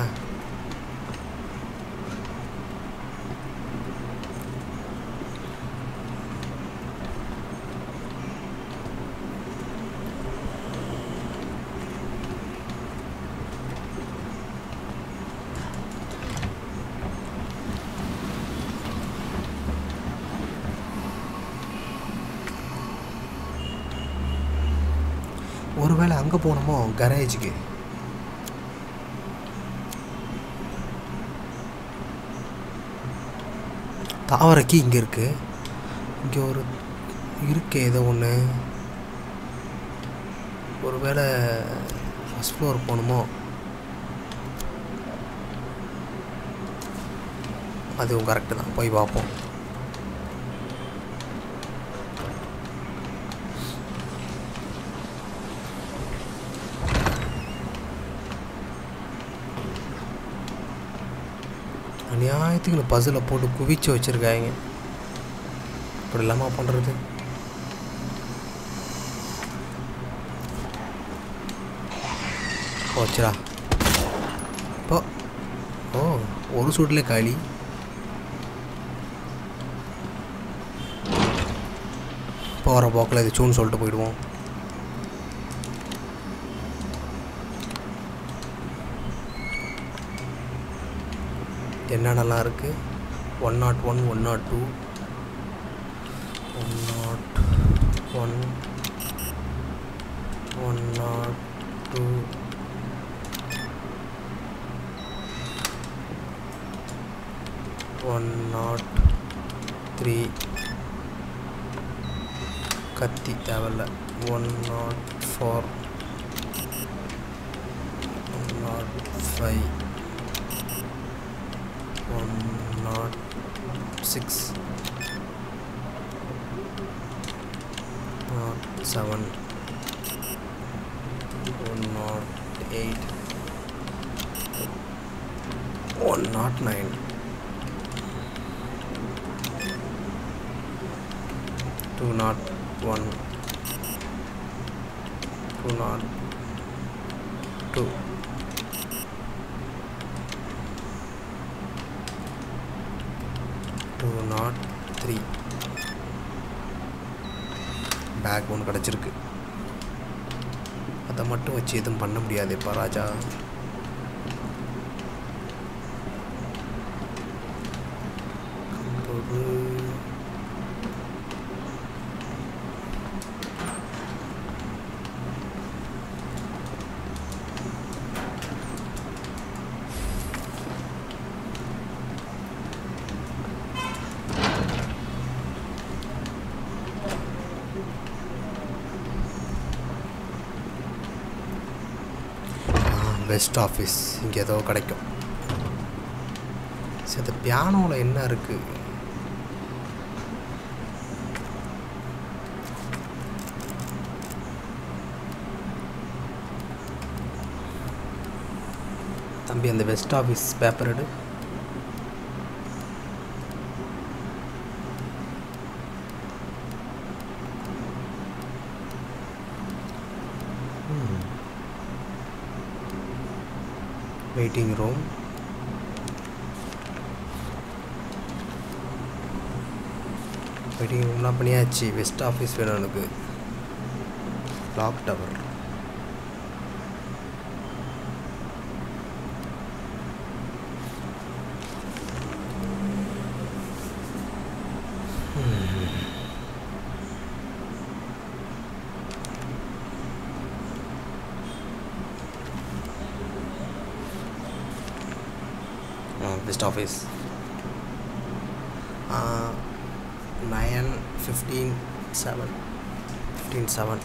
[SPEAKER 1] ஒருவேளை அங்கே போகணுமோ கரேஜுக்கு தாவரக்கி இங்கே இருக்கு இங்கே ஒரு இருக்கே ஏதோ ஒன்று ஒருவேளை ஃபஸ்ட் ஃப்ளோர் போகணுமோ அதுவும் கரெக்டு தான் போய் பார்ப்போம் அநியாயத்துக்கு இந்த பஸ்ஸில் போட்டு குவிச்சு வச்சுருக்காங்க இப்படி இல்லாமல் பண்ணுறது போச்சுடா இப்போ ஓ ஒரு சூட்லேயே காலி போகிற போக்கில் இது சூன்னு சொல்லிட்டு போயிடுவோம் என்னென்னலாம் இருக்குது one nought one one nought two one nought one one nought two one nought three கத்தி தேவையில்ல one nought four one nought five one nought six nought seven one nought eight one nought nine two nought one two nought two two nought three bag ஒன்று கிடச்சிருக்கு அதை மட்டும் வச்சு எதுவும் பண்ண முடியாது இப்போ ராஜா கம்போடு வெஸ்ட் ஆஃபீஸ் இங்கே ஏதோ கிடைக்கும் சரி இந்த பியானோவில் என்ன இருக்குது தம்பி அந்த வெஸ்ட் ஆஃபீஸ் பேப்பர் எடு வெயிட்டிங் ரூம் வெயிட்டிங் ரூம்லாம் பண்ணியாச்சு வெஸ்ட் ஆஃபீஸ் வேணும் எனக்கு lock tower west office nine fifteen seven fifteen seven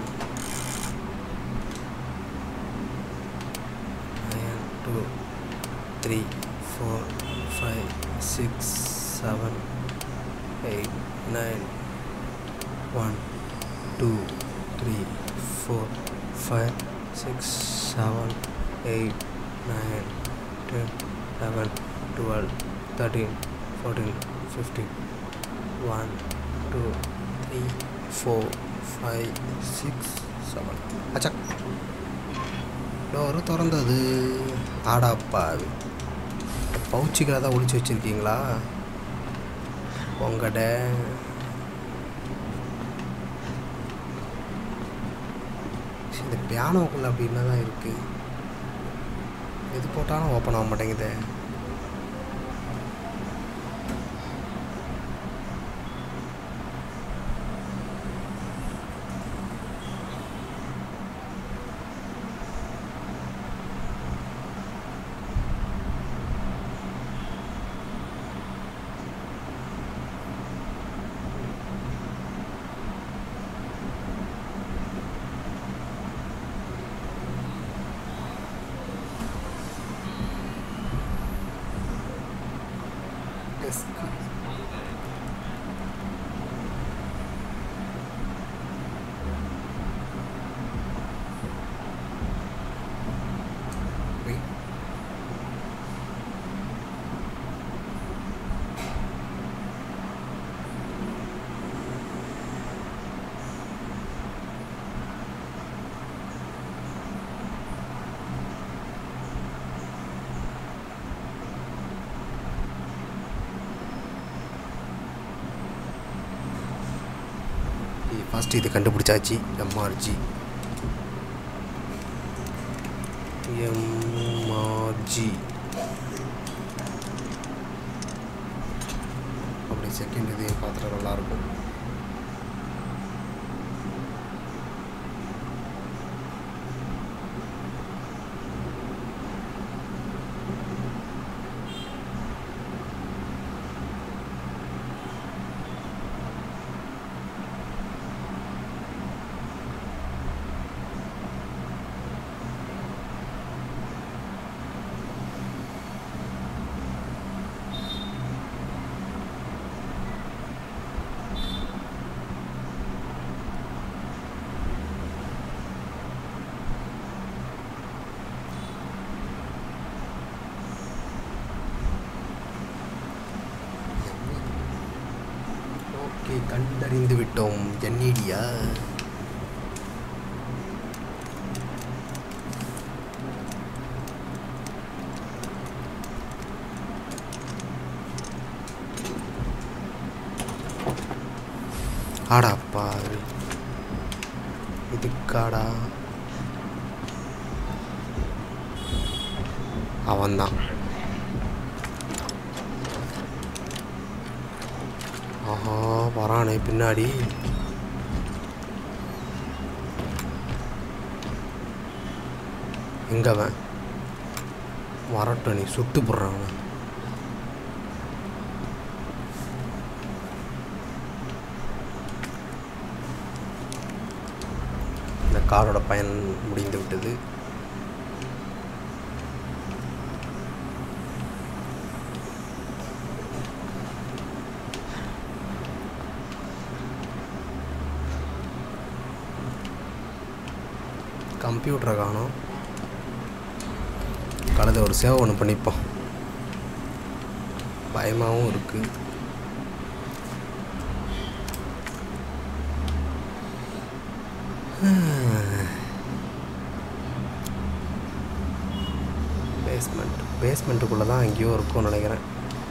[SPEAKER 1] nine two three four five six seven eight nine one two three four five six seven eight nine ten eleven twelve thirteen fourteen fifteen one two three four five six seven அச்சா door திறந்தது ஆடாப்பாவி பவுச்சுகளை தான் ஒழிச்சு வச்சுருக்கீங்களா உங்கட இந்த பியானோக்குள்ளே அப்படின்னா தான் இருக்குது எது போட்டாலும் ஓப்பன் ஆக மாட்டேங்குதே Wait. ஃபஸ்ட்டு இது கண்டுபிடிச்சாச்சு எம்ஆர்ஜி எம்ஆர்ஜி அப்படி செகண்ட் இது பார்த்துட்டு நல்லாயிருக்கும் அறிந்து விட்டோம் என்னிடியா ஆடா பாரு இதுக்காடா அவன்தான் ஆஹா வரானே பின்னாடி எங்க அவன் வரட்டும் நீ சுட்டு போடுறான் அவன் இந்த காரோட பயன் முடிந்து விட்டது கம்ப்யூட்டரை காணோம் கலந்து ஒரு சேவை ஒன்று பண்ணிப்போம் பயமாகவும் இருக்குது பேஸ்மெண்ட் பேஸ்மெண்ட்டுக்குள்ளே தான் எங்கேயோ இருக்கும்னு நினைக்கிறேன்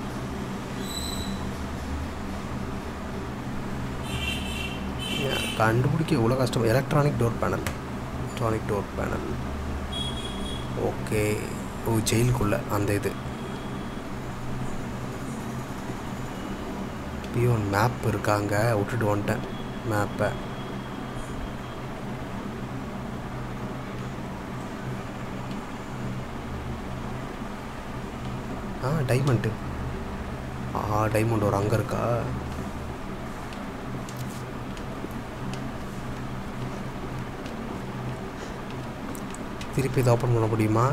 [SPEAKER 1] ஏன் கண்டுபிடிக்க இவ்வளோ கஷ்டம் electronic door panel electronic door panel okay ஓ ஜெயிலுக்குள்ளே அந்த இது பியோன் மேப் இருக்காங்க விட்டுட்டு வந்துட்டேன் மேப்பை ஆ டைமண்டு ஆ டைமண்ட் ஒரு அங்கே இருக்கா திருப்பி இதை ஓப்பன் பண்ண முடியுமா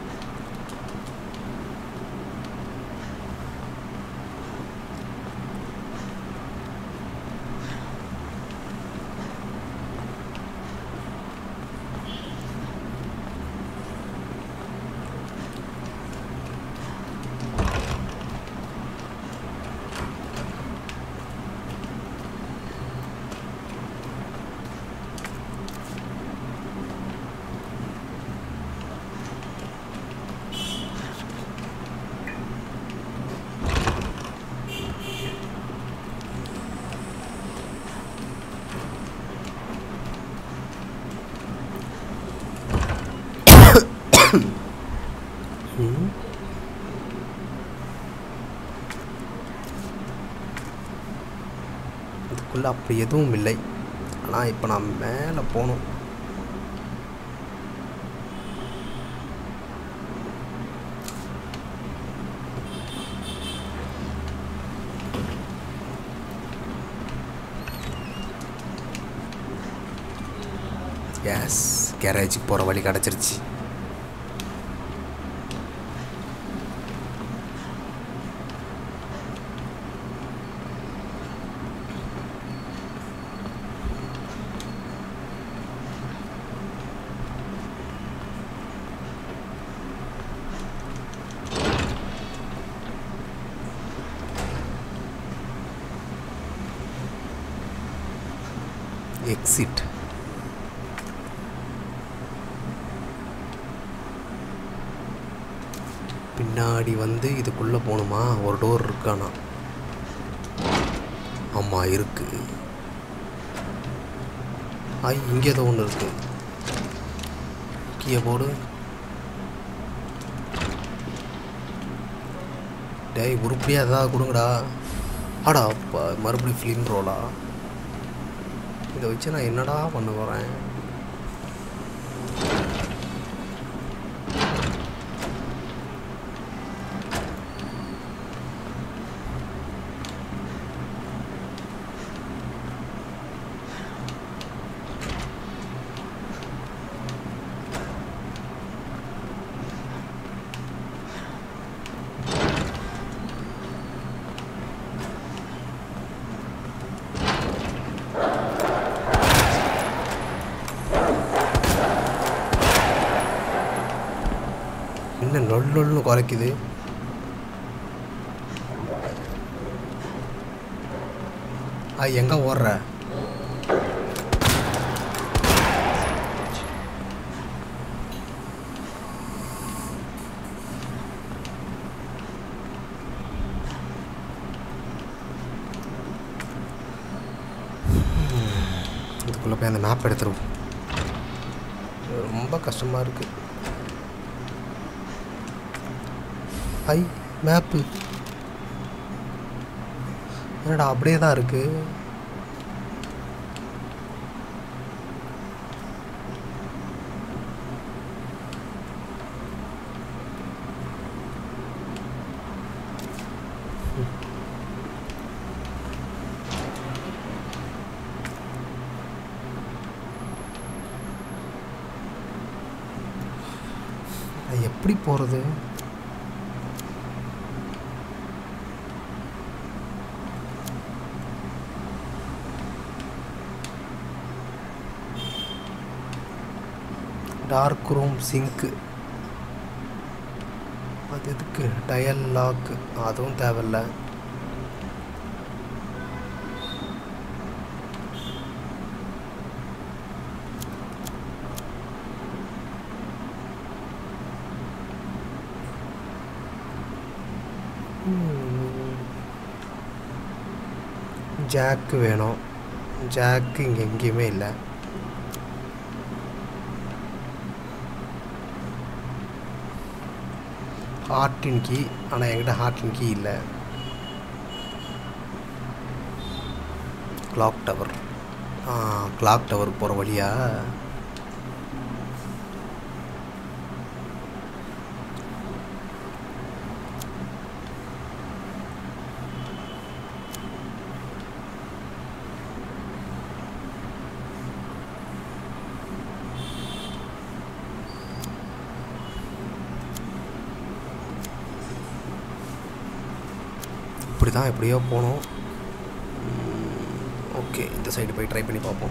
[SPEAKER 1] ம். இதுக்குள்ளே அப்படி எதுவும் இல்லை ஆனால் இப்போ நான் மேலே போகணும் எஸ் கேரேஜுக்கு போகிற வழி கிடச்சிருச்சு எக்ஸிட் பின்னாடி வந்து இதுக்குள்ளே போகணுமா ஒரு டோர் இருக்கானா ஆமாம் இருக்கு ஐ இங்கே ஏதோ ஒன்று இருக்கு கீழே போடு டேய் உருப்படியாக ஏதாவது கொடுங்கடா ஆடா அப்பா மறுபடியும் ஃபிலிம் ரோலா இதை வச்சு நான் என்னடா பண்ண போகிறேன் என்ன நொல் நொல்னு குறைக்குது ஆ எங்கே ஓடுற இதுக்குள்ளே போய் அந்த மேப் எடுத்துருவோம் இது ரொம்ப கஷ்டமாக இருக்குது ஐ மேப்பு என்னடா அப்படியே தான் இருக்குது அது எப்படி போகிறது டார்க் ரூம் சிங்க்கு அது எதுக்கு டயல் லாக் அதுவும் தேவையில்ல ஜாக்கு வேணும் ஜாக்கு இங்கே எங்கேயுமே இல்லை ஹார்ட்டின் கீ ஆனால் என்கிட்ட ஹார்ட்டின் கீ இல்லை கிளாக் டவர் ஆ கிளாக் டவர் போகிற வழியா இப்படி தான் எப்படியோ போகணும் ஓகே இந்த சைடு போய் ட்ரை பண்ணி பார்ப்போம்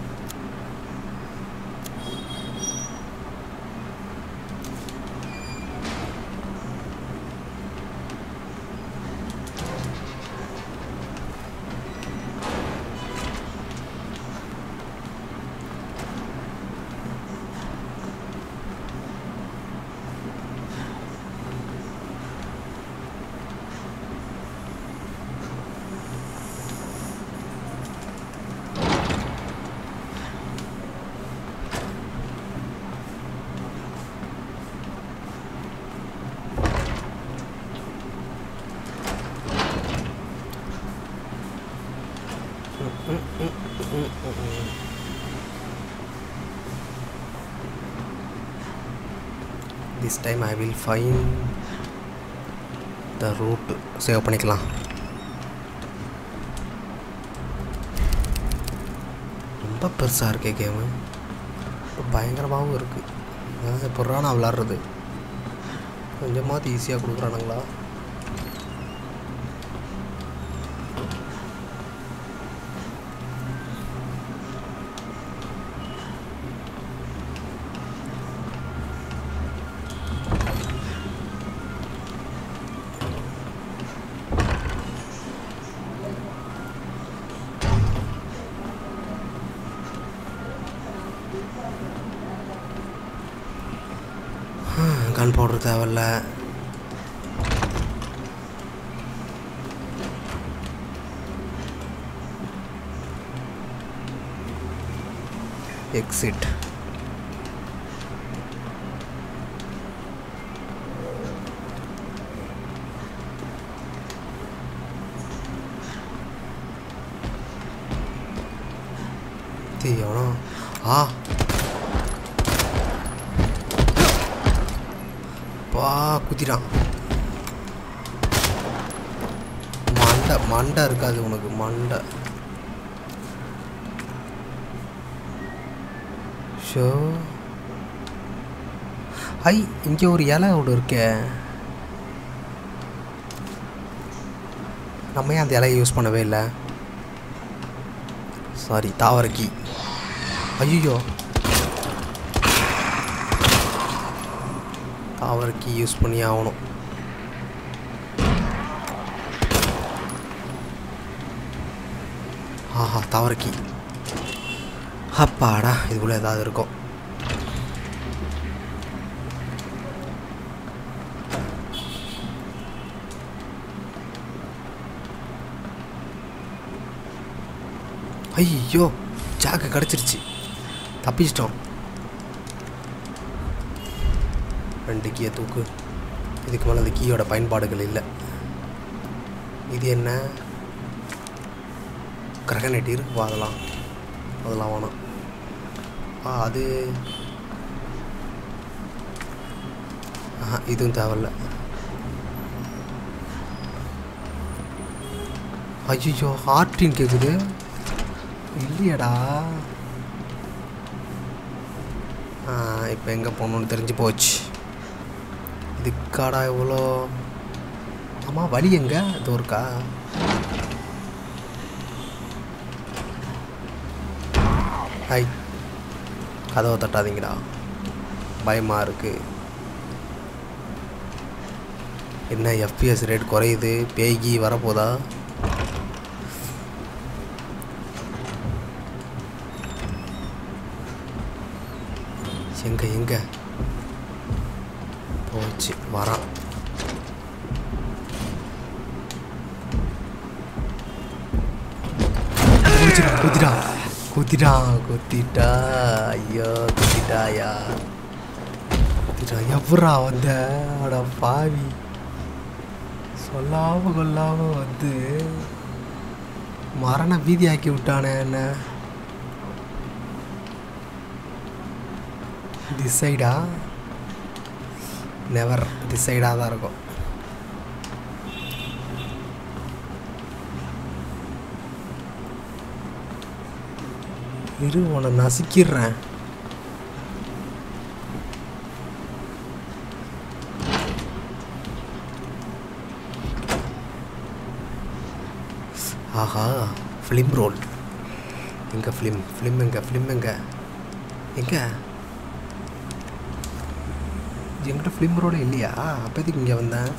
[SPEAKER 1] this time I will find the route save பண்ணிக்கலாம் ரொம்ப பெருசாக இருக்கே கேமு பயங்கரமாகவும் இருக்குது எப்பட்றா நான் விளாட்றது கொஞ்சமாவது ஈஸியாக கொடுக்குறானுங்களா கன் பவுடர் தேவையில்ல எக்ஸிட் தீ எவனோ ஆ பா குத்திட்டான் மண்டை மண்டை இருக்காது உனக்கு மண்டை ஷோ ஐ இங்கே ஒரு இலை ஒன்று இருக்கே நம்ம ஏன் அந்த இலையை யூஸ் பண்ணவே இல்லை சாரி தாவரக்கி ஐயோ தாவரக்கி யூஸ் பண்ணி ஆகணும் ஆ ஆஹா தவறுக்கி அப்பாடா இதுக்குள்ளே ஏதாவது இருக்கும் ஐயோ ஜாக்கு கிடச்சிருச்சு தப்பிச்சிட்டோம் ரெண்டு கீயை தூக்கு இதுக்கு மேலே அந்த கீயோட பயன்பாடுகள் இல்லை இது என்ன கிரகநெட் இருக்குப்பா அதெல்லாம் அதெல்லாம் வேணாம் ஆ அது ஆஹா இதுவும் தேவையில்ல ஐயோ ஹார்டின் கேட்குது இல்லையடா இப்போ எங்கே போகணுன்னு தெரிஞ்சு போச்சு இதுக்காடா எவ்வளோ ஆமாம் வழி எங்கே இது இருக்கா ஹாய் கதவை தட்டாதீங்கடா பயமாக இருக்குது என்ன எஃபிஎஸ் ரேட் குறையுது பேய்கி வரப்போதா எங்க எங்க போச்சு வரான் குதிடா குதிடா குதிடா குத்திட்டா ஐயோ குத்திட்டாயா குத்திட்டா எவ்வளா வந்த அட பாவி சொல்லாம கொல்லாம வந்து மரண பீதி ஆக்கி விட்டானே என்ன டிசைடா நெவர் டிசைடாக தான் இருக்கும் இரு உன்னை நசுக்கிடுறேன் ஆஹா ஃபிலிம் ரோல் எங்கே ஃபிலிம் ஃபிலிம் எங்கே ஃபிலிம் எங்கே எங்கே என்கிட்ட ஃபிலிம் ரோடு இல்லையா அப்போதைக்கு இங்கே வந்தேன்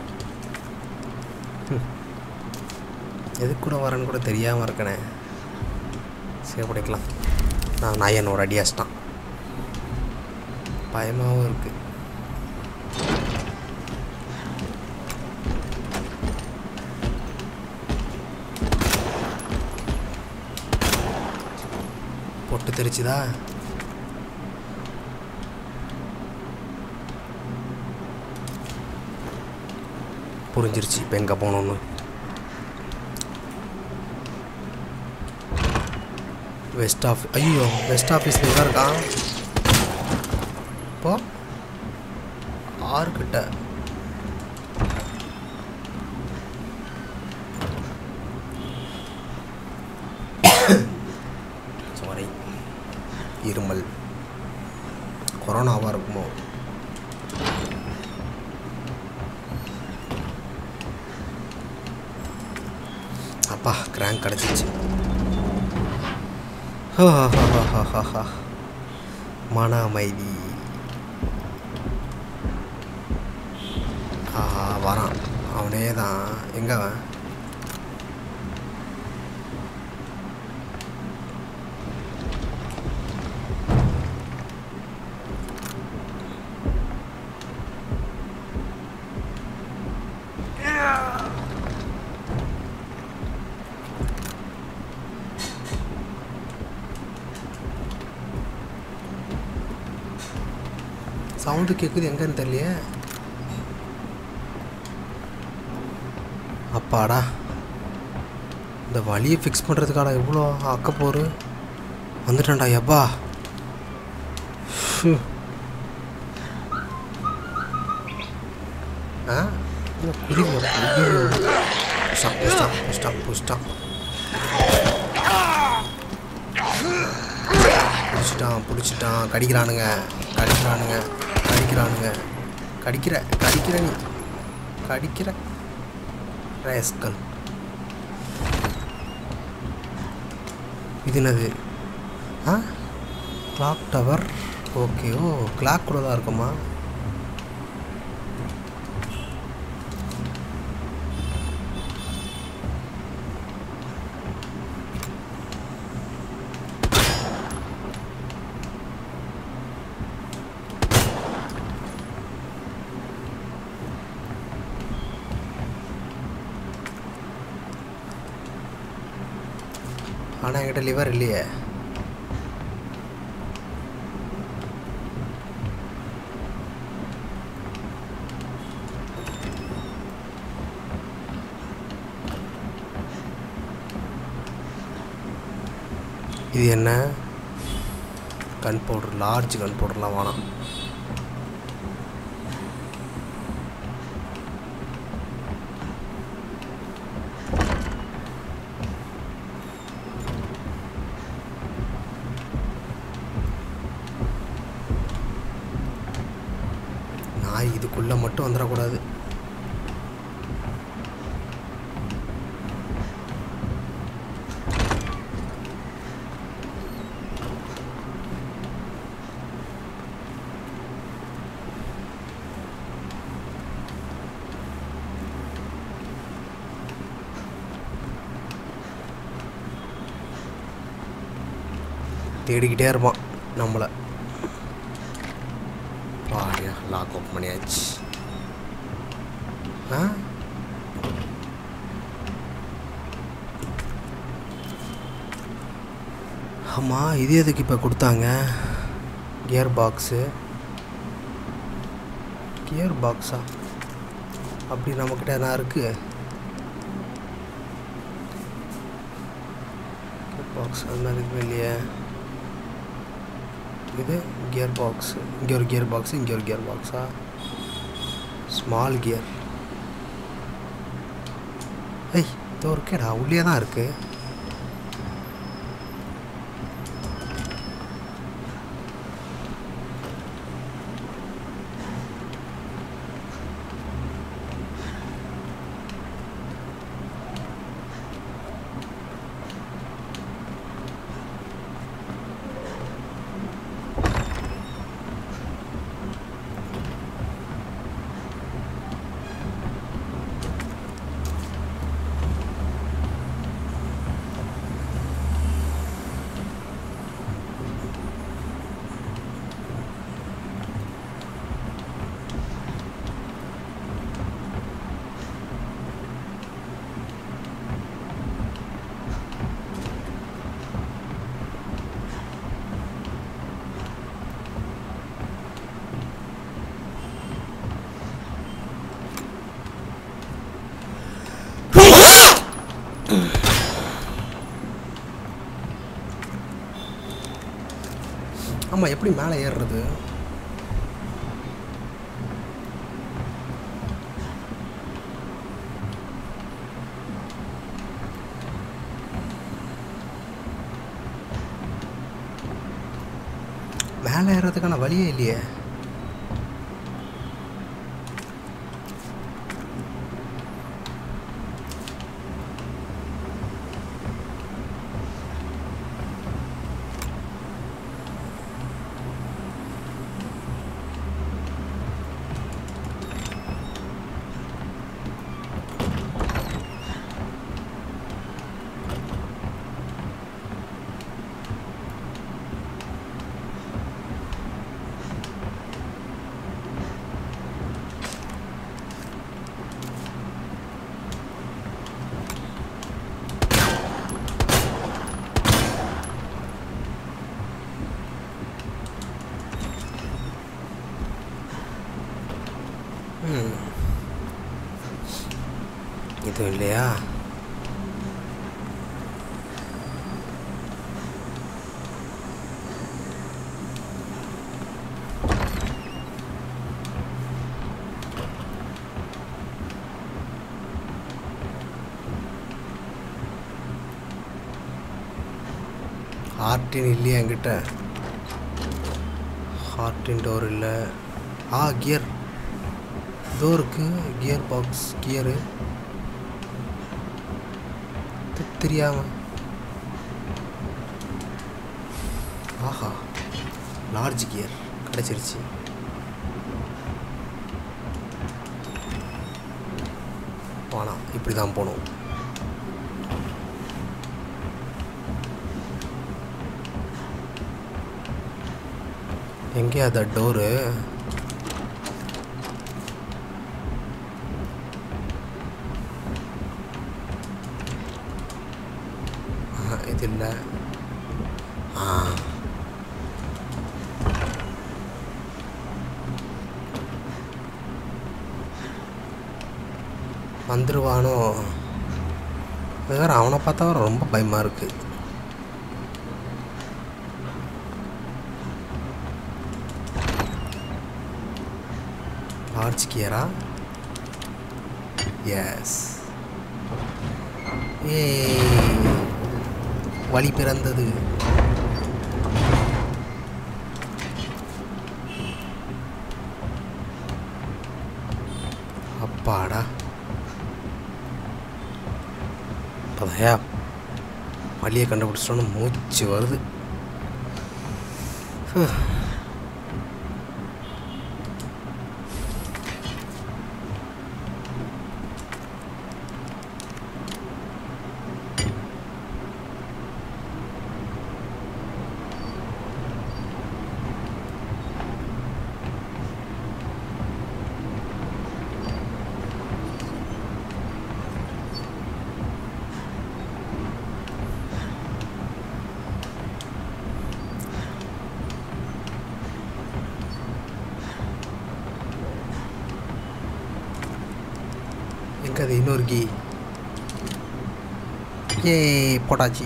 [SPEAKER 1] ம். எதுக்கு கூட வரேன்னு கூட தெரியாமல் இருக்கனே சரி பிடிக்கலாம் நான் நான் என்னோட அடியாச்சிட்டான் பயமாகவும் இருக்குது பொட்டு தெரிச்சுதா புரிஞ்சிருச்சு இப்போ எங்கே போகணுன்னு வெஸ்ட் ஆஃப் ஐயோ வெஸ்ட் ஆஃபீஸில் எங்கே இருக்கான் இப்போ ஆறு கிட்ட சாரி இருமல் கொரோனாவாக இருக்குமோ அப்பா கிராங்க் கிடச்சிச்சு மன அமைதி ஆஹா வரான் அவனே தான் எங்க அவன் சவுண்டு கேட்குது எங்கன்னு தெரியலையே அப்பாடா இந்த வழியை ஃபிக்ஸ் பண்ணுறதுக்கான எவ்வளோ அக்கப்போரு வந்துட்டேன்டா எப்பா ஷு. ஆ இல்லை குதிங்க புஷ்டான் புஷ்டான் புஷ்டான் புஷ்டான் பிடிச்சிட்டான் பிடிச்சிட்டான் கடிக்கிறானுங்க கடிக்கிறானுங்க கடிக்கிறானுங்க கடிக்கிற கடிக்கிற நீ கடிக்கிற ரேஸ்கல் இது என்னது ஆ கிளாக் டவர் ஓகே ஓ கிளாக் கூட தான் இருக்குமா ஆனால் என்கிட்ட லிவர் இல்லையே இது என்ன கன் பவுடர் லார்ஜ் கன் பவுடர்லாம் வேணாம் நாய் இதுக்குள்ளே மட்டும் வந்துடக்கூடாது தேடிக்கிட்டே இருப்பான் நம்மளை பாடியா லாக் ஓப்பன் பண்ணியாச்சு ஆ ஆமாம் இது எதுக்கு இப்போ கொடுத்தாங்க கியர் பாக்ஸு கியர் பாக்ஸா அப்படி நம்மக்கிட்ட என்ன இருக்குது கியர் பாக்ஸ் அது மாதிரி எதுவுமே இல்லையே இது கியர் பாக்ஸ் இங்கே ஒரு கியர் பாக்ஸ் இங்கே ஒரு கியர் பாக்ஸா ஸ்மால் கியர் ஐய் இதோ இருக்கேடா உள்ளே தான் இருக்கு ஆமாம் எப்படி மேலே ஏறுறது மேலே ஏறுறதுக்கான வழியே இல்லையே ம் இதுவும் இல்லையா ஹார்டின் இல்லையா என்கிட்ட ஹார்டின் டோர் இல்லை ஆ கியர் இதோ இருக்கு கியர் பாக்ஸ் கியரு தெரியாம ஆஹா லார்ஜ் கியர் கிடச்சிருச்சு வேணாம் இப்படி தான் போகணும் எங்கே அந்த டோரு இது இல்லை வந்துடுவானோ வேற அவனை பார்த்தா வேற ரொம்ப பயமாக இருக்கு லார்ஜ் கியரா எஸ் ஏ வழி பிறந்தது அப்பாடா பதையா வழியை கண்டுபிடிச்சிட்டோன்னு மூச்சு வருது ஹ். எங்க அது இன்னொரு கீ ஏ போட்டாச்சு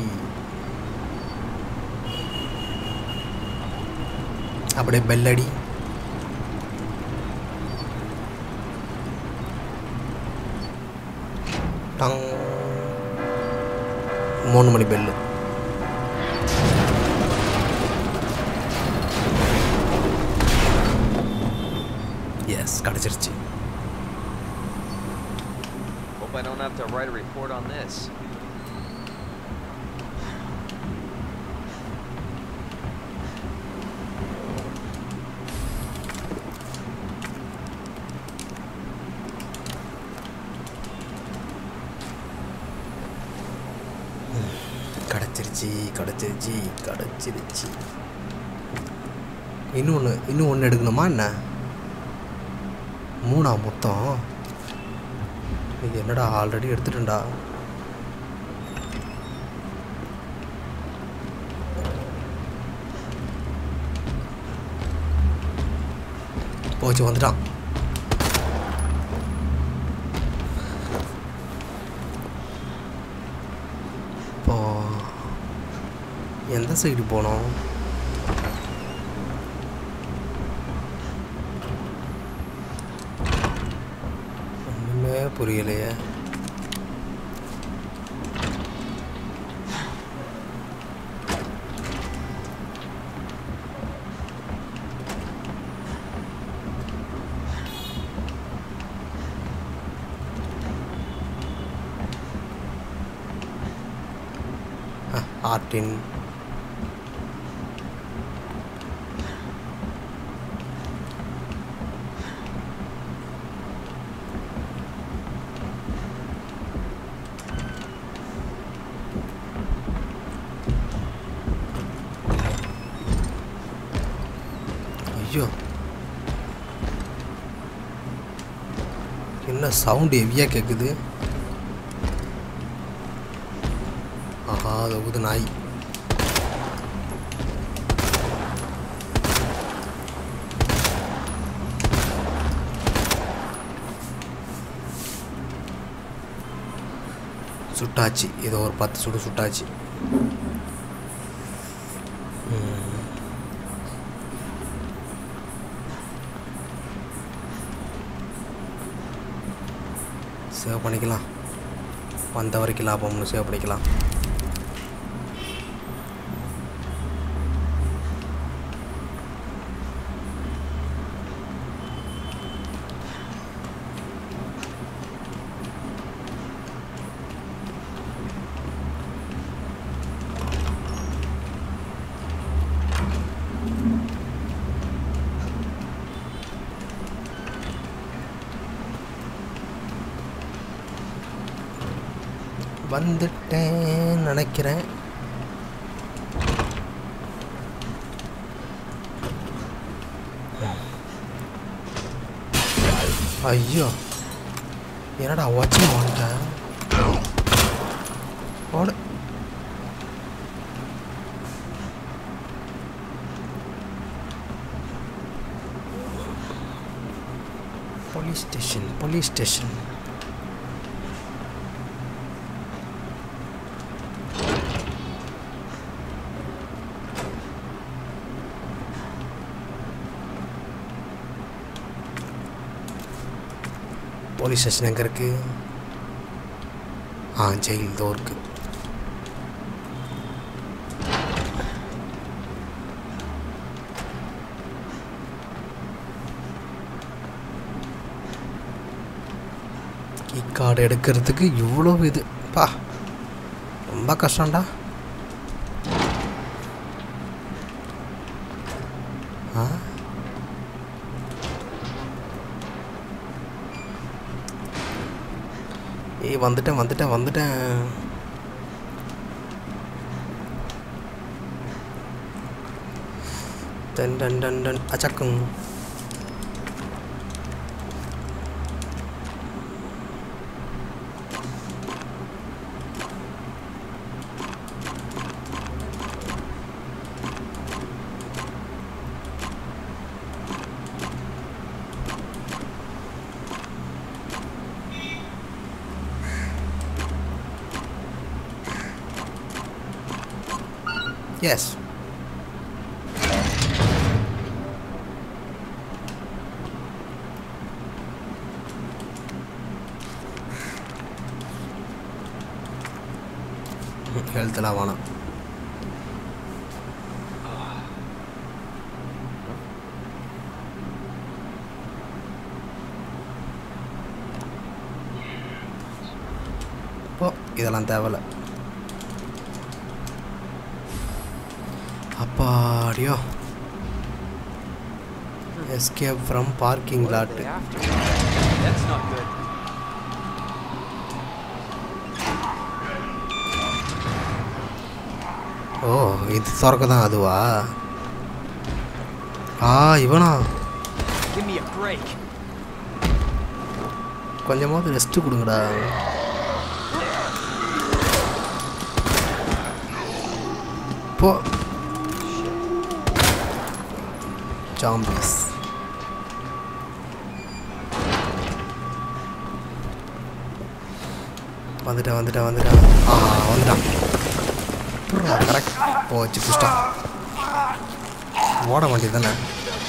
[SPEAKER 1] அப்படியே பெல்லடி டங் மூணு மணி பெல்லு எஸ் கிடச்சிருச்சு
[SPEAKER 2] Hope I don't have to write a report on this.
[SPEAKER 1] கிடச்சிருச்சு கிடச்சிருச்சு கிடச்சிருச்சு இன்னொன்று இன்னும் ஒன்று எடுக்கணுமா என்ன மூணா மொத்தம் இது என்னடா ஆல்ரெடி எடுத்துட்டேன்டா போச்சு வந்துட்டான் இப்போ எந்த சைடு போனோம் ஒன்றுமே புரியலையே ஆர்டின் ஐயோ என்ன சவுண்டு ஹெவியாக கேட்குது ஆஹா அது ஊது நாய் சுட்டாச்சு ஏதோ ஒரு பத்து சுடு சுட்டாச்சு ம். சேவ் பண்ணிக்கலாம் வந்த வரைக்கும் லாபம்னு சேவ் பண்ணிக்கலாம் வந்துட்டேன் நினைக்கிறேன் ஐயோ என்னடா வச்சு வந்துட்டேன் ஓடு police station police station police station எங்கே இருக்கு ஆ ஜெயில் இதோ இருக்கு கீ கார்டு எடுக்கிறதுக்கு இவ்வளோ இது பா ரொம்ப கஷ்டம்டா ஆ ஏய் வந்துட்டேன் வந்துட்டேன் வந்துட்டேன் டன் டன் டன் டன் அச்சக்கும் எஸ் ஹெல்த்லாம் வேணாம் இப்போ இதெல்லாம் தேவையில்ல அப்பாடியோ escape from parking
[SPEAKER 2] What are
[SPEAKER 1] lot
[SPEAKER 2] they after? That's not good.
[SPEAKER 1] ஓ இது திறக்க தான் அதுவா ஆ இவனா
[SPEAKER 2] Give me a break.
[SPEAKER 1] கொஞ்சமாவது ரெஸ்ட்டு கொடுங்கடா போ ஜாம்பிஸ் வந்துட்டேன் வந்துட்டேன் வந்துட்டேன் ஆ வந்துட்டான் கரெக்ட் போச்சு புஷ்டான் ஓட வேண்டியது தானே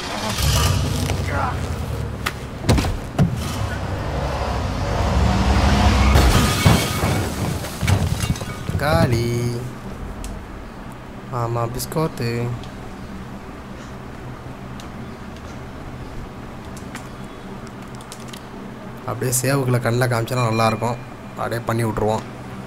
[SPEAKER 1] காலி ஆமாம் பிஸ்கோத்து அப்படியே சேவுக்குள்ள கண்ணில் காமிச்சா நல்லாயிருக்கும் அப்படியே பண்ணி விட்ருவோம்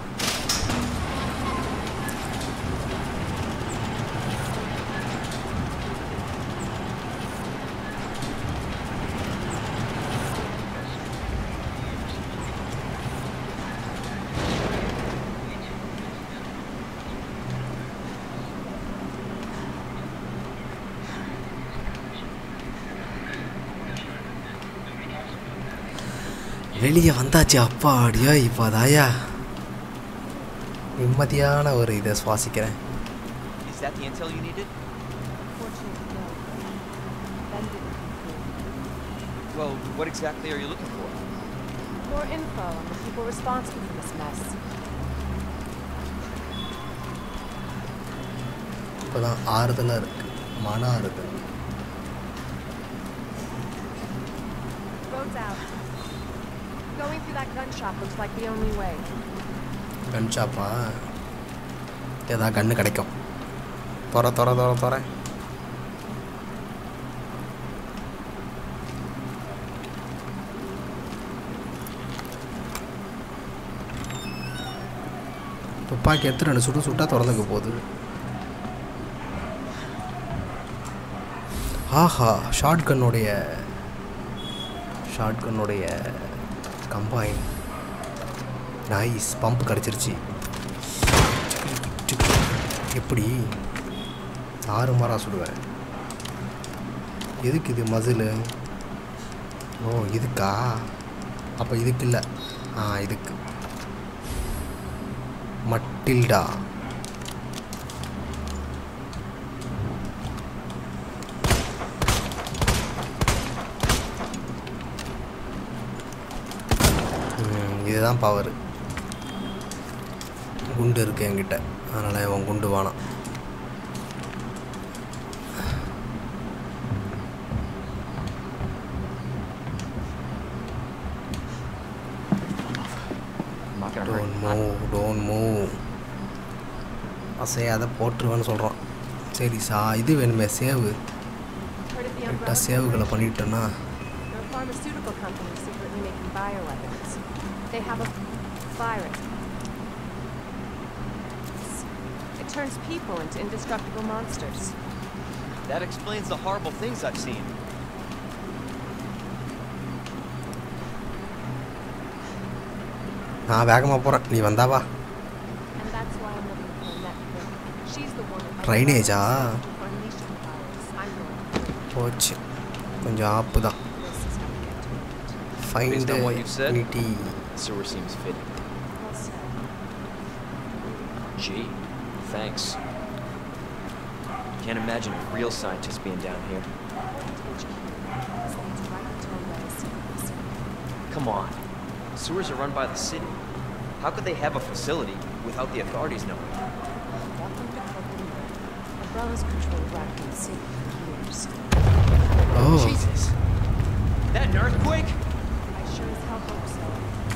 [SPEAKER 1] வெளியே வந்தாச்சு அப்பா அடியோ இப்போ அதாயா நிம்மதியான ஒரு இதை சுவாசிக்கிறேன்
[SPEAKER 2] Is that the intel you needed?
[SPEAKER 3] Fortunately, no. Ben didn't conclude.
[SPEAKER 2] Well, what exactly are you looking for?
[SPEAKER 3] More info on the people responsible for this mess.
[SPEAKER 1] இப்போ தான் ஆறுதலாக இருக்குது மன ஆறுதல்
[SPEAKER 3] Road's out. Going through that gun shop looks like the only way.
[SPEAKER 1] கன் ஷாப்பா ஏதாவது கன்று கிடைக்கும் தொற தொற தொற தொற துப்பாக்கி எடுத்து ரெண்டு சுட்டு சுட்டா திறந்துக்க போகுது ஆஹா ஷார்ட் கன்னுடைய ஷார்ட் கன்னுடைய கம்பைன் நைஸ் பம்ப் கிடச்சிருச்சு எப்படி ஆறு மாரா சுடுவேன் எதுக்கு இது மசிலு ஓ இதுக்கா அப்போ இதுக்கு இல்லை ஆ இதுக்கு மட்டில்டா ம், இதுதான் பவர் குண்டு இருக்கு என்கிட்ட அதனால் இவன் குண்டு வேணாம்
[SPEAKER 2] gonna hurt.
[SPEAKER 1] Don't move don't move அசையாத போட்டுருவேன்னு சொல்கிறான் சரி சா இது வேணுமே சேவு
[SPEAKER 3] Heard of the
[SPEAKER 1] கரெக்டாக
[SPEAKER 3] umbrella?
[SPEAKER 1] சேவுகளை பண்ணிட்டேன்னா
[SPEAKER 3] They're a pharmaceutical company secretly making bioweapons. They have a virus. It turns people into indestructible monsters.
[SPEAKER 2] That explains the horrible things I've seen.
[SPEAKER 1] நான் வேகமாக போகிறேன் நீ வந்தாவா
[SPEAKER 3] And that's why I'm looking for Annette She's the one who
[SPEAKER 1] Drainage ah?
[SPEAKER 3] to unleash the virus. I'm going to
[SPEAKER 1] போச்சு கொஞ்சம் ஆப்பு தான்
[SPEAKER 3] This is how we get to it.
[SPEAKER 1] Find
[SPEAKER 2] Based on what you've said?
[SPEAKER 1] Unity
[SPEAKER 2] Sewer seems fitting.
[SPEAKER 3] Well said.
[SPEAKER 2] Gee, thanks. Can't imagine a real scientist being down here.
[SPEAKER 3] HQ. This leads right to Umbrella's secret
[SPEAKER 2] Come on. Sewers are run by the city. How could they have a facility without the authorities knowing?
[SPEAKER 3] Welcome to Copenhagen. Umbrella's controlled Raccoon City for years.
[SPEAKER 1] Oh
[SPEAKER 2] Jesus. That an earthquake?
[SPEAKER 3] I sure as hell hope so.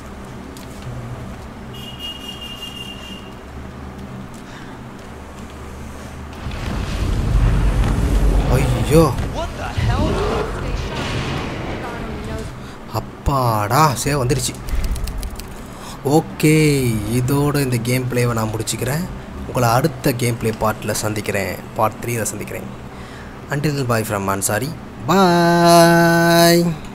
[SPEAKER 1] ஐயோ
[SPEAKER 2] What the hell?
[SPEAKER 3] Stay sharp. God only knows
[SPEAKER 1] அப்பாடா save வந்துடுச்சு okay இதோட இந்த game பிளேவை நான் முடிச்சுக்கிறேன் உங்களை அடுத்த game play பார்ட்டில் சந்திக்கிறேன் பார்ட் த்ரீயில் சந்திக்கிறேன் until bye from Ansari bye